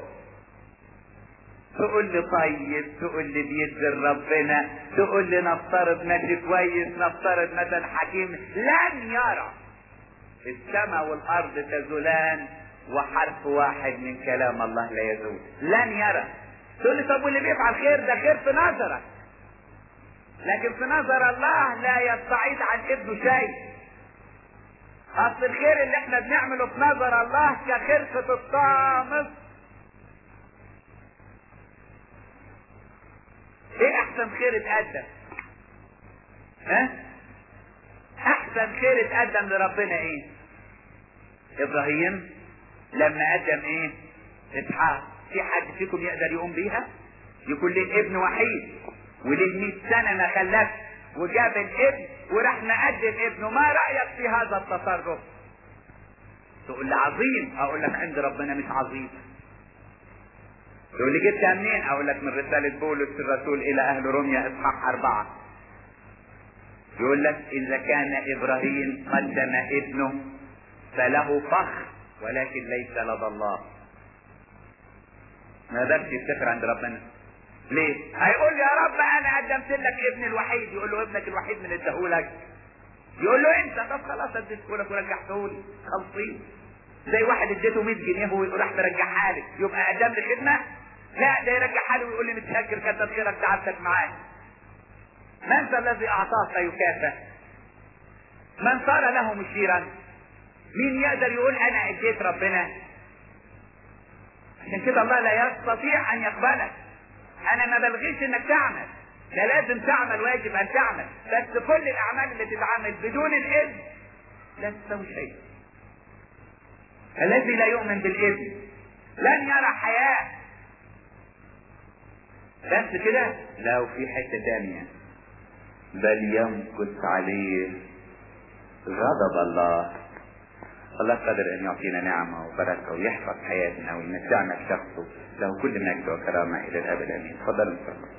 تقول لي طيب تقول لي بيد ربنا تقول لي نفترض ماشي كويس نفترض مثلا حكيم لن يرى السماء والارض تزولان وحرف واحد من كلام الله لا يزول لن يرى تقول لي طب واللي بيفعل خير ده خير في نظرك لكن في نظر الله لا يبتعد عن ابنه شيء اصل الخير اللي احنا بنعمله في نظر الله كخرقة الطامس ايه احسن خير اتقدم ها احسن خير اتقدم لربنا ايه ابراهيم لما قدم ايه اسحاق في حد فيكم يقدر يقوم بيها يكون ليه ابن وحيد وليه 100 سنه ما خلفش وجاب الابن وراح مقدم ابنه ما رايك في هذا التصرف تقول لي عظيم اقول لك عند ربنا مش عظيم تقول لي جبتها منين اقول لك من رسالة بولس الرسول الى اهل روميا اصحاح اربعة يقول لك اذا كان ابراهيم قدم ابنه فله فخر ولكن ليس لدى الله ما يقدرش يفتخر عند ربنا ليه؟ هيقول يا رب انا قدمت لك ابني الوحيد يقول له ابنك الوحيد من اداهولك يقول له انت طب خلاص اديته لك ورجعته لي خلصين زي واحد اديته 100 جنيه وراح مرجعها لي يبقى قدم لي خدمه لا ده يرجعها لي ويقول لي متشكر كتر خيرك تعبتك معايا من ذا الذي اعطاه فيكافئ من صار له مشيرا مين يقدر يقول انا اديت ربنا عشان كده الله لا يستطيع ان يقبلك انا ما بلغيش انك تعمل ده لازم تعمل واجب ان تعمل بس كل الاعمال اللي تتعمل بدون الاذن لا تسوي شيء الذي لا يؤمن بالاذن لن يرى حياه بس كده لو في حته تانية بل يمكث عليه غضب الله الله قادر ان يعطينا نعمه وبركه ويحفظ حياتنا ويمتعنا بشخصه له كل مجد وكرامه الى الابد امين تفضل